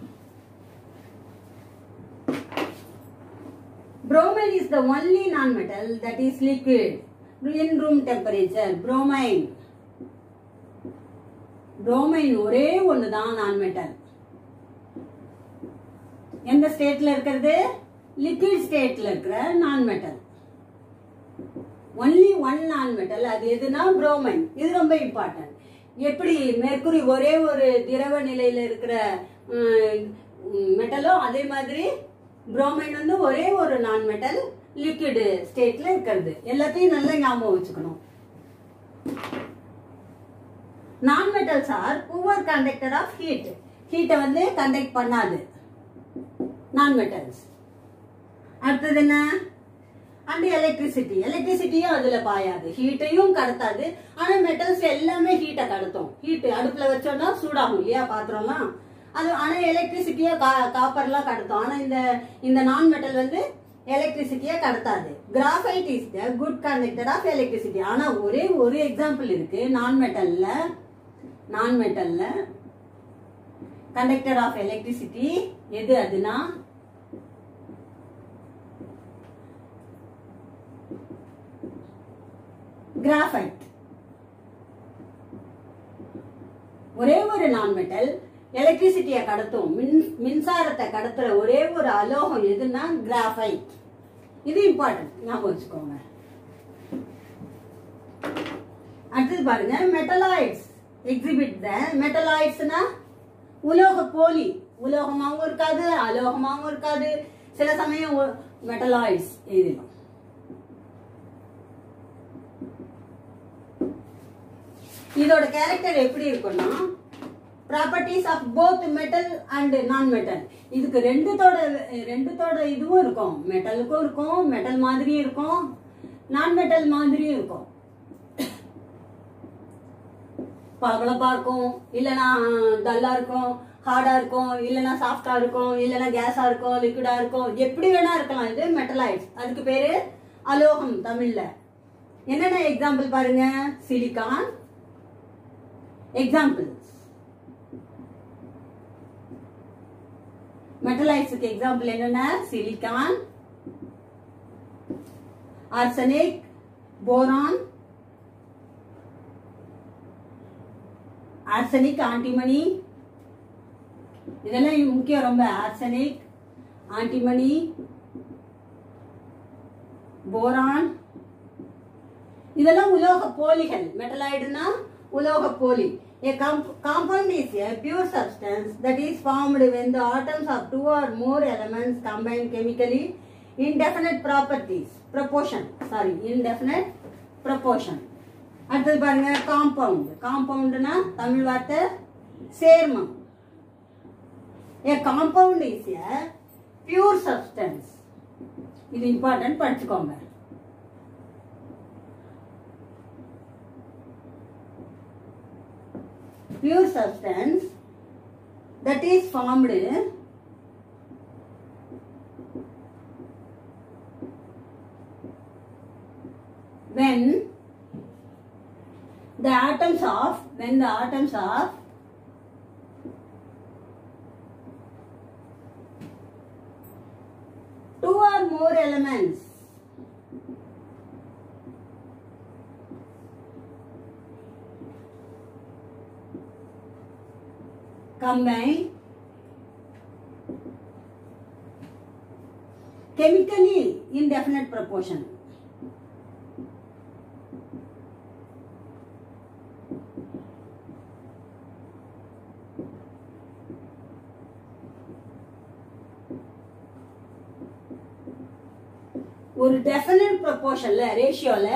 bromine is the only non-metal that is liquid in room temperature bromine bromine ஒரே ஒன்று தான் நான் மெட்டல் எந்த ஸ்டேட்ல இருக்கிறது லிக்விட் ஸ்டேட்ல இருக்கிற non-metal only one non-metal அது எதுனா புரோமைன் இது ரொம்ப இம்பார்ட்டன்ட் எப்படி மெர்க்குரி ஒரே ஒரு திரவ நிலையில இருக்கிற மெட்டலோ அதே மாதிரி புரோமைன் வந்து ஒரே ஒரு நான் மெட்டல் லிக்விட் ஸ்டேட்ல இருக்கிறது எல்லாத்தையும் நல்லா ஞாபகம் வச்சுக்கணும் non-metals are poor conductor of heat ஹீட்டை வந்து கண்டக்ட் பண்ணாது நான் மெட்டல்ஸ் அடுத்தது என்ன அண்ட் எலக்ட்ரிசிட்டி எலக்ட்ரிசிட்டியும் அதுல பாயாது ஹீட்டையும் கடத்தாது ஆனா மெட்டல்ஸ் எல்லாமே ஹீட்டை கடத்தும் ஹீட் அடுப்புல வச்சோம்னா சூடாகும் இல்லையா பாத்திரம்லாம் அது ஆனா எலக்ட்ரிசிட்டியோ காப்பர்லாம் கடத்தும் ஆனா இந்த இந்த நான் மெட்டல் வந்து எலக்ட்ரிசிட்டியை கடத்தாது graphite is the good conductor of electricity ஆனா ஒரே ஒரு எக்ஸாம்பிள் இருக்கு நான் மெட்டல்ல நான் மெட்டல்ல கண்டக்டர் ஆஃப் எலக்ட்ரிசிட்டி எது அதுனா கிராஃபைட் ஒரே ஒரு நான் மெட்டல் எலக்ட்ரிசிட்டியை கடத்தும் மின் மின்சாரத்தை கடத்துற ஒரே ஒரு அலோகம் எதுன்னா கிராஃபைட் இது இம்பார்ட்டன்ட் ஞாபகம் வச்சுக்கோங்க அடுத்தது பாருங்க மெட்டலாய்ட்ஸ் எக்ஸிபிட் த மெட்டலாய்ட்ஸ்னா உலோக போலி உலோகமாவும் இருக்காது அலோகமாவும் இருக்காது சில சமயம் மெட்டலாய்ட்ஸ் எழுதிடும் இதோட கேரக்டர் எப்படி இருக்கும்னா properties of both metal and non-metal இதுக்கு ரெண்டுத்தோட ரெண்டுத்தோட இதுவும் இருக்கும் மெட்டலுக்கும் இருக்கும் மெட்டல் மாதிரியும் இருக்கும் நான் மெட்டல் மாதிரியும் இருக்கும் பளபளப்பா இருக்கும் இல்லைன்னா டல்லா இருக்கும் ஹார்டா இருக்கும் இல்லைன்னா சாஃப்டா இருக்கும் இல்லைன்னா கேஸா இருக்கும் லிக்விடா இருக்கும் எப்படி வேணா இருக்கலாம் இது மெட்டலாய்ட்ஸ் அதுக்கு பேரு அலோகம் தமிழ்ல என்னென்ன எக்ஸாம்பிள் பாருங்க சிலிகான் எக்ஸாம்பிள்ஸ் மெட்டலைட்ஸுக்கு எக்ஸாம்பிள் என்னென்ன silicon arsenic boron arsenic antimony இதெல்லாம் முக்கியம் ரொம்ப ஆர்சனிக் ஆன்டிமணி போரான் இதெல்லாம் உலோக போலிகள் மெட்டலாய்டுனா உலோக போலி A comp- compound is a pure substance that is formed when the atoms of two or more elements combine chemically indefinite properties proportion sorry indefinite proportion அடுத்தது பாருங்க compound காம்பவுண்ட்னா Tamil வார்த்தை சேர்மம் a compound is a pure substance இது important படிச்சுக்கோங்க pure substance that is formed when the atoms of when the atoms of two or more elements combine chemically in definite proportion ஒரு definite ப்ரொபோர்ஷன்ல ரேஷியோல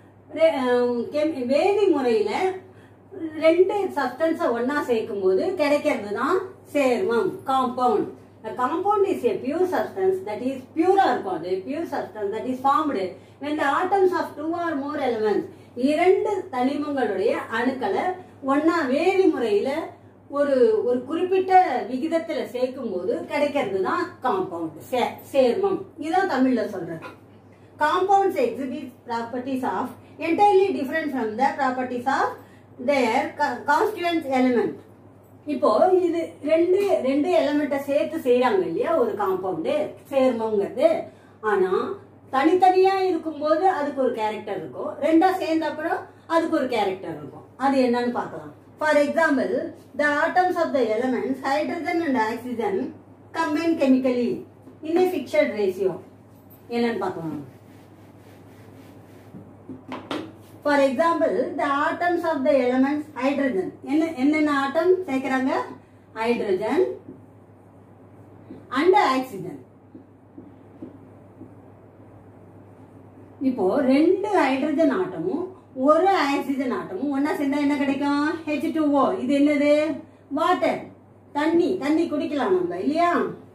வேதி முறையில ரெண்டு சப்ஸ்டன்ஸை ஒண்ணா சேர்க்கும் போது கிடைக்கிறது தான் சேர்மம் compound compound is a pure substance that is பியூரா இருக்கும் அது pure substance that is formed when the atoms of two or more elements இரண்டு தனிமங்களுடைய அணுக்களை ஒண்ணா வேதி முறையில ஒரு ஒரு குறிப்பிட்ட விகிதத்துல சேர்க்கும் போது கிடைக்கிறது தான் காம்பவுண்ட் சேர்மம் இதான் தமிழ்ல சொல்றது compounds exhibit properties of entirely different from the properties of their co- constituent element இப்போ இது ரெண்டு ரெண்டு எலிமெண்ட்டை சேர்த்து செய்யறாங்க இல்லையா ஒரு காம்பவுண்டு சேர்மங்கிறது ஆனா தனித்தனியா இருக்கும்போது அதுக்கு ஒரு கேரக்டர் இருக்கும் ரெண்டா சேர்ந்த அப்புறம் அதுக்கு ஒரு கேரக்டர் இருக்கும் அது என்னன்னு பார்க்கலாம் for example the atoms of the elements hydrogen and oxygen combine chemically in a fixed ratio என்னன்னு பார்க்கலாம் for example the atoms of the elements hydrogen என்ன என்னென்ன ஆட்டம் சேர்க்கிறாங்க ஹைட்ரஜன் அண்ட் ஆக்சிஜன் இப்போ ரெண்டு ஹைட்ரஜன் ஆட்டமும் ஒரு ஆக்சிஜன் ஆட்டமும் ஒண்ணா சேர்ந்தா என்ன கிடைக்கும் ஹெச் டூ ஓ இது என்னது வாட்டர் தண்ணி தண்ணி குடிக்கலாம் நம்ம இல்லையா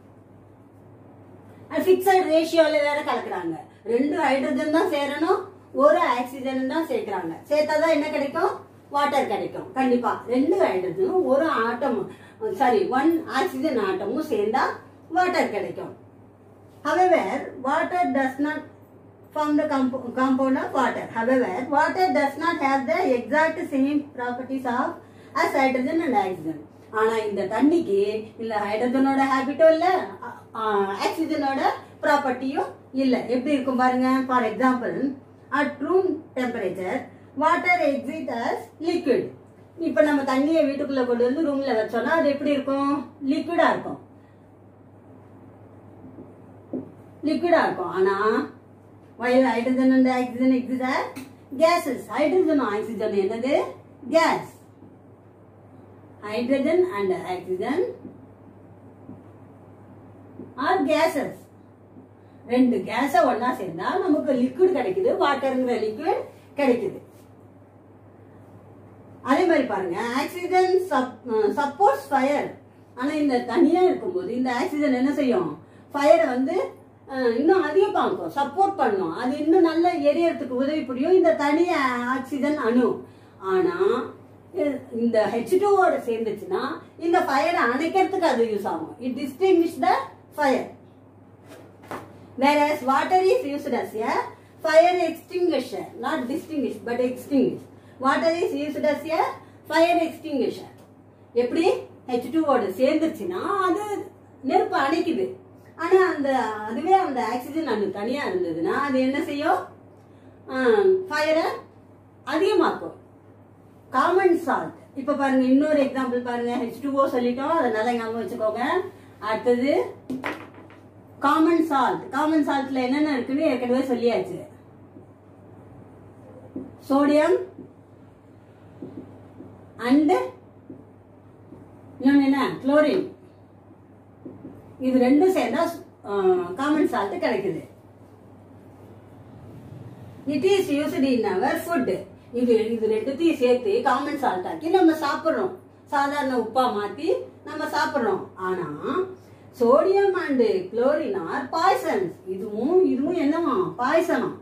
ஃபிக்ஸட் ரேஷியோல வேற கலக்குறாங்க ரெண்டு ஹைட்ரஜன் தான் சேரணும் ஒரு ஆக்சிஜன் தான் சேர்க்கறாங்க சேர்த்தாதான் என்ன கிடைக்கும் வாட்டர் கிடைக்கும் கண்டிப்பா ரெண்டு ஹைட்ரஜனும் ஒரு ஆட்டம் சாரி ஒன் ஆக்சிஜன் ஆட்டமும் சேர்ந்தா வாட்டர் கிடைக்கும் However, water does not form the comp- compound of water. However, water does not have the exact same properties of as hydrogen and oxygen. ஆனா இந்த தண்ணிக்கு இல்ல ஹைட்ரஜனோட ஹேபிட்டும் இல்ல ஆக்சிஜனோட ப்ராப்பர்ட்டியும் இல்ல எப்படி இருக்கும் பாருங்க for example at room temperature water exist as liquid இப்ப நம்ம தண்ணியை வீட்டுக்குள்ள கொண்டு வந்து ரூம்ல வச்சோம்னா அது எப்படி இருக்கும் லிக்விடா இருக்கும் லிக்விடா இருக்கும் ஆனா while hydrogen and oxygen exist as gases hydrogen oxygen என்னது gas hydrogen and oxygen are gases ரெண்டு கேஸ ஒண்ணா சேர்ந்தா நமக்கு லிக்விட் கிடைக்குது வாட்டருங்கிற லிக்விட் கிடைக்குது அதே மாதிரி பாருங்க ஆக்சிஜன் சப்போர்ட்ஸ் ஃபயர் ஆனா இந்த தனியா இருக்கும்போது இந்த ஆக்சிஜன் என்ன செய்யும் ஃபயரை வந்து அஹ், இன்னும் அதிகமாக்கும் சப்போர்ட் பண்ணும் அது இன்னும் நல்ல எரியறதுக்கு உதவி புரியும் இந்த தனி ஆக்சிஜன் அணு ஆனா இ- இந்த ஹெச் டூவோட சேர்ந்துச்சுன்னா இந்த ஃபயரை அணைக்கிறதுக்கு அது யூஸ் ஆகும் it distinguish the fire whereas water is used as a fire extinguisher not distinguish but extinguish water is used as a fire extinguisher எப்படி ஹெச் டூவோட சேர்ந்துருச்சுன்னா அது நெருப்பு அணைக்குது ஆனா அந்த அதுவே அந்த ஆக்சிஜன் அணு தனியா இருந்ததுன்னா அது என்ன செய்யும் ஃபயரை அதிகமாக்கும் காமன் சால்ட் இப்ப பாருங்க இன்னொரு எக்ஸாம்பிள் பாருங்க ஹெச் டூஓ சொல்லிட்டோம் அதை நல்லா ஞாபகம் வச்சுக்கோங்க அடுத்தது காமன் சால்ட் காமன் சால்ட்ல என்னென்ன இருக்குன்னு ஏற்கனவே சொல்லியாச்சு சோடியம் அண்ட் இன்னொன்னு என்ன குளோரின் இது ரெண்டும் சேர்ந்தா காமன் சால்ட் கிடைக்குது it is used in our food இது இது ரெண்டுத்தையும் சேர்த்து காமன் சால்ட் ஆக்கி நம்ம சாப்பிடுறோம் சாதாரண உப்பா மாத்தி நம்ம சாப்பிடுறோம் ஆனா sodium and chlorine are poisons இதுவும் இதுவும் என்னவா பாய்சனம்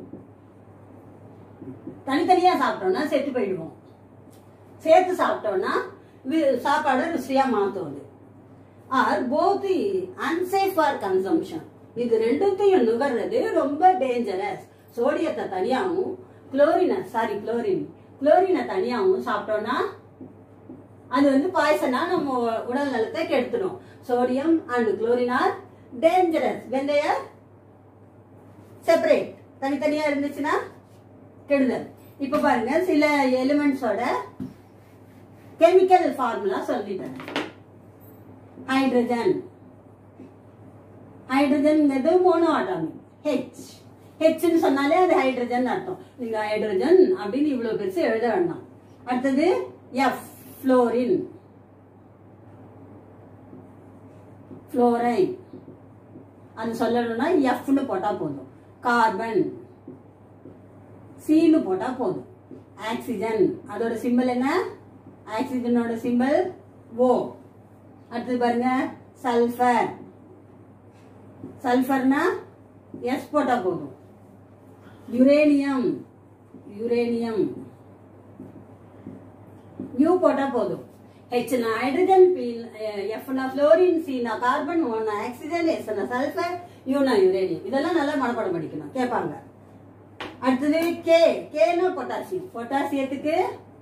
தனித்தனியா சாப்பிட்டோம்னா செத்து போயிடுவோம் சேர்த்து சாப்பிட்டோம்னா வி- சாப்பாடை ருசியா மாத்தும் அது are both unsafe for consumption இது ரெண்டுத்தையும் நுகர்றது ரொம்ப டேஞ்சரஸ் சோடியத்தை தனியாகவும் குளோரினை சாரி குளோரின் குளோரினை தனியாகவும் சாப்பிட்டோம்னா அது வந்து பாய்சனா நம்ம உடல் நலத்தை கெடுத்துடும் sodium and chlorine are dangerous when they are separate தனித்தனியா இருந்துச்சுன்னா கெடுதல் இப்ப பாருங்க சில எலிமெண்ட்ஸோட கெமிக்கல் ஃபார்முலா சொல்லிட்டேன் ஹைட்ரஜன் ஹைட்ரஜன்ங்கிறது மோனோ அட்டாமிக் ஹெச் ஹெச்னு சொன்னாலே அது ஹைட்ரஜன் அர்த்தம் நீங்க ஹைட்ரஜன் அப்படின்னு இவ்வளவு பெருசு எழுத வேண்டாம் அடுத்தது எஃப் ஃப்ளோரின் ஃப்ளோரைன் அது சொல்லணும்னா எஃப்னு போட்டா போதும் கார்பன் சீனு போட்டா போதும் ஆக்சிஜன் அதோட சிம்பல் என்ன ஆக்சிஜனோட சிம்பல் ஓ அடுத்தது பாருங்க சல்ஃபர் சல்ஃபர்னா எஸ் போட்டா போதும் யுரேனியம் யுரேனியம் யூ போட்டா போதும் ஹெச்னா ஹைட்ரஜன் பி எஃப்னா ஃப்ளோரின் சினா கார்பன் ஒன்னா ஆக்சிஜன் எஸ்னா சல்ஃபர் யூனா யுரேனியம் இதெல்லாம் நல்லா மனப்பாடம் படிக்கணும் கேட்பாங்க அடுத்தது கே கேனா பொட்டாசியம் பொட்டாசியத்துக்கு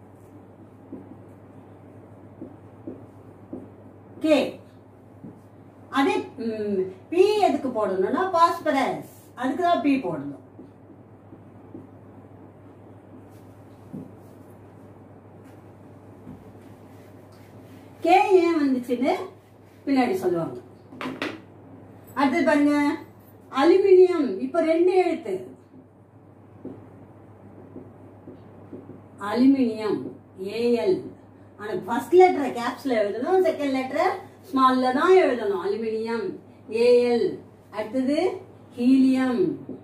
கே அதே பி எதுக்கு போடணும்னா பாஸ்பரஸ் அதுக்கு தான் பி போடணும் கே ஏன் வந்துச்சுன்னு பின்னாடி சொல்லுவாங்க அடுத்தது பாருங்க அலுமினியம் இப்ப ரெண்டு எழுத்து அலுமினியம் ஏஎல் ஆனா ஃபர்ஸ்ட் லெட்டரை கேப்ஸ்ல எழுதணும் செகண்ட் லெட்டரை ஸ்மால்ல தான் எழுதணும் அலுமினியம் ஏஎல் அடுத்தது ஹீலியம்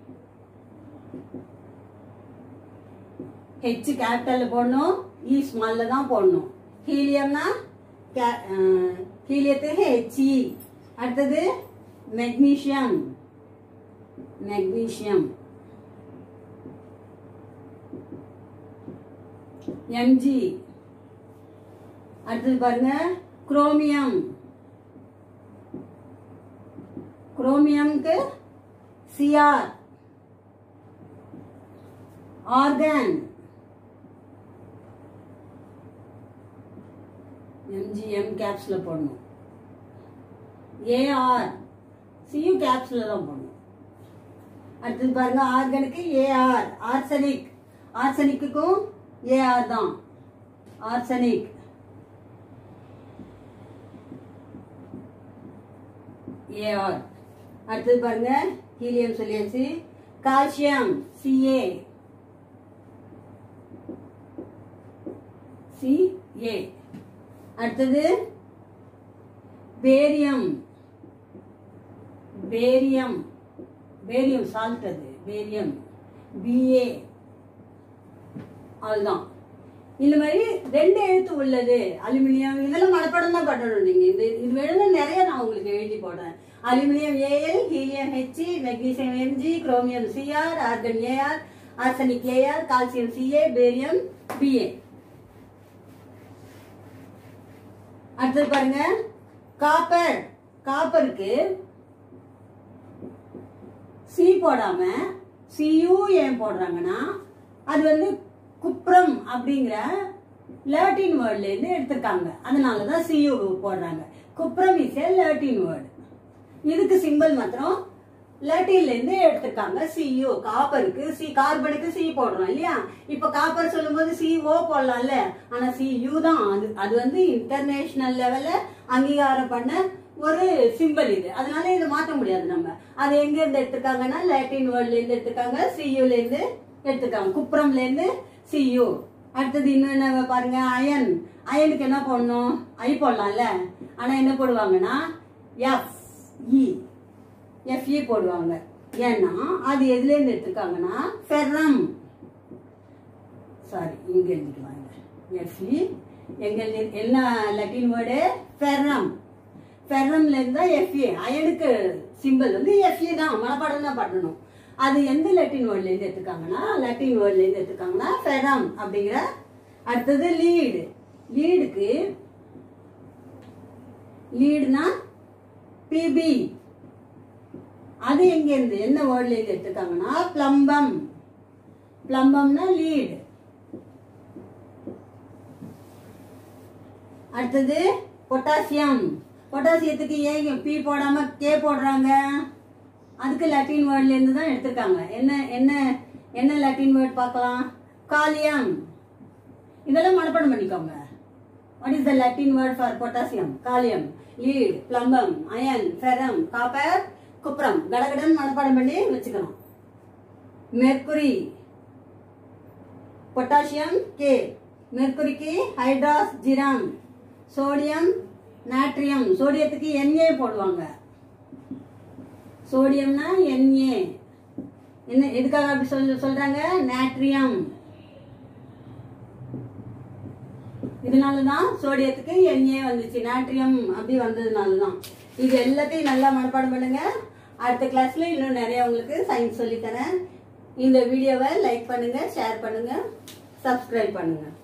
ஹெச் கேபிட்டல்ல போடணும் இ ஸ்மால்ல தான் போடணும் ஹீலியம்னா ஹீலியத்துக்கு ஹெச்இ அடுத்தது மெக்னீசியம் மெக்னீசியம் எம்ஜி அடுத்தது பாருங்க குரோமியம் குரோமியம்க்கு சிஆர் ஆர்கன் எம்ஜிஎம் கேப்ஸ்ல போடணும் ஏஆர் சியு கேப்ஸ்ல தான் போடணும் அடுத்தது பாருங்க ஆர்கனுக்கு ஏஆர் ஆர்சனிக் ஆர்சனிக்குக்கும் ஏஆர் தான் ஆர்சனிக் ஏஆர் அடுத்தது பாருங்க ஹீலியம் சொல்லியாச்சு கால்சியம் சிஏ சிஏ அடுத்தது பேரியம் பேரியம் பேரியம் சால்ட் அது பேரியம் பிஏ அதுதான் இந்த மாதிரி ரெண்டு எழுத்து உள்ளது அலுமினியம் இதெல்லாம் மனப்படம் தான் பண்ணணும் நீங்க இது இது வேணும்னா நிறைய நான் உங்களுக்கு எழுதி போடுறேன் aluminium A L helium H magnesium M G chromium C R argon A R arsenic A R calcium C A barium B A அடுத்தது பாருங்க காப்பர் காப்பருக்கு சி போடாம சியு ஏன் போடுறாங்கன்னா அது வந்து குப்ரம் அப்படிங்கிற லேட்டின் வேர்ட்ல இருந்து எடுத்திருக்காங்க அதனாலதான் சியு போடுறாங்க cuprum is a Latin word இதுக்கு சிம்பிள் மாத்திரம் லாட்டின்ல இருந்து எடுத்திருக்காங்க சியு காப்பருக்கு சி கார்பனுக்கு சி போடுறோம் இல்லையா இப்ப காப்பர் சொல்லும்போது சி ஓ போடலாம்ல ஆனா சி யூ தான் அது அது வந்து இன்டர்நேஷனல் லெவல்ல அங்கீகாரம் பண்ண ஒரு சிம்பிள் இது அதனால இதை மாற்ற முடியாது நம்ம அது எங்க இருந்து எடுத்திருக்காங்கன்னா லாட்டின் வேர்ட்ல இருந்து எடுத்திருக்காங்க சியூல இருந்து எடுத்திருக்காங்க குப்ரம்ல இருந்து சியு அடுத்தது இன்னும் என்ன பாருங்க அயன் அயனுக்கு என்ன போடணும் ஐ போடலாம்ல ஆனா என்ன போடுவாங்கன்னா எஃப் இ எஃப்இ போடுவாங்க ஏன்னா அது எதுல இருந்து எடுத்திருக்காங்கன்னா ஃபெர்ரம் சாரி இங்க எழுதிக்குவாங்க எஃப்இ எங்க எழுதி- என்ன லட்டின் வேர்டு ஃபெர்ரம் ஃபெர்ரம்ல இருந்தா எஃப்ஏ அயனுக்கு சிம்பிள் வந்து எஃப்ஏ தான் மனப்பாடம் தான் பண்ணணும் அது எந்த லட்டின் வேர்ட்ல இருந்து எடுத்துக்காங்கன்னா லட்டின் வேர்ட்ல இருந்து எடுத்துக்காங்கன்னா ஃபெரம் அப்படிங்கிற அடுத்தது லீடு லீடுக்கு லீடுனா பிபி அது எங்க இருந்து என்ன வேர்ட்ல இருந்து எடுத்துக்காங்கன்னா பிளம்பம் பிளம்பம்னா லீடு அடுத்தது பொட்டாசியம் பொட்டாசியத்துக்கு ஏன் பி போடாம கே போடுறாங்க அதுக்கு லட்டின் வேர்ட்ல இருந்து தான் எடுத்திருக்காங்க என்ன என்ன என்ன லட்டின் வேர்ட் பார்க்கலாம் காலியம் இதெல்லாம் மனப்பாடம் பண்ணிக்கோங்க what is the Latin word for potassium kalium lead plumbum iron ferrum copper cuprum கடகடன் மனப்பாடம் பண்ணி வச்சுக்கணும் மெர்குரி பொட்டாசியம் கே மெர்குரிக்கு ஹைட்ராஸ் ஜிராம் சோடியம் நாட்ரியம் சோடியத்துக்கு என்ஏ போடுவாங்க சோடியம்னா என்ஏ என்ன எதுக்காக அப்படி சொல்ல சொல்றாங்க நாட்ரியம் இதனால தான் சோடியத்துக்கு என்ஏ வந்துச்சு நாட்ரியம் அப்படி வந்ததுனால தான் இது எல்லாத்தையும் நல்லா மனப்பாடம் பண்ணுங்க அடுத்த கிளாஸ்ல இன்னும் நிறைய உங்களுக்கு சயின்ஸ் சொல்லித் தரேன் இந்த வீடியோவை லைக் பண்ணுங்க ஷேர் பண்ணுங்க சப்ஸ்கிரைப் பண்ணுங்க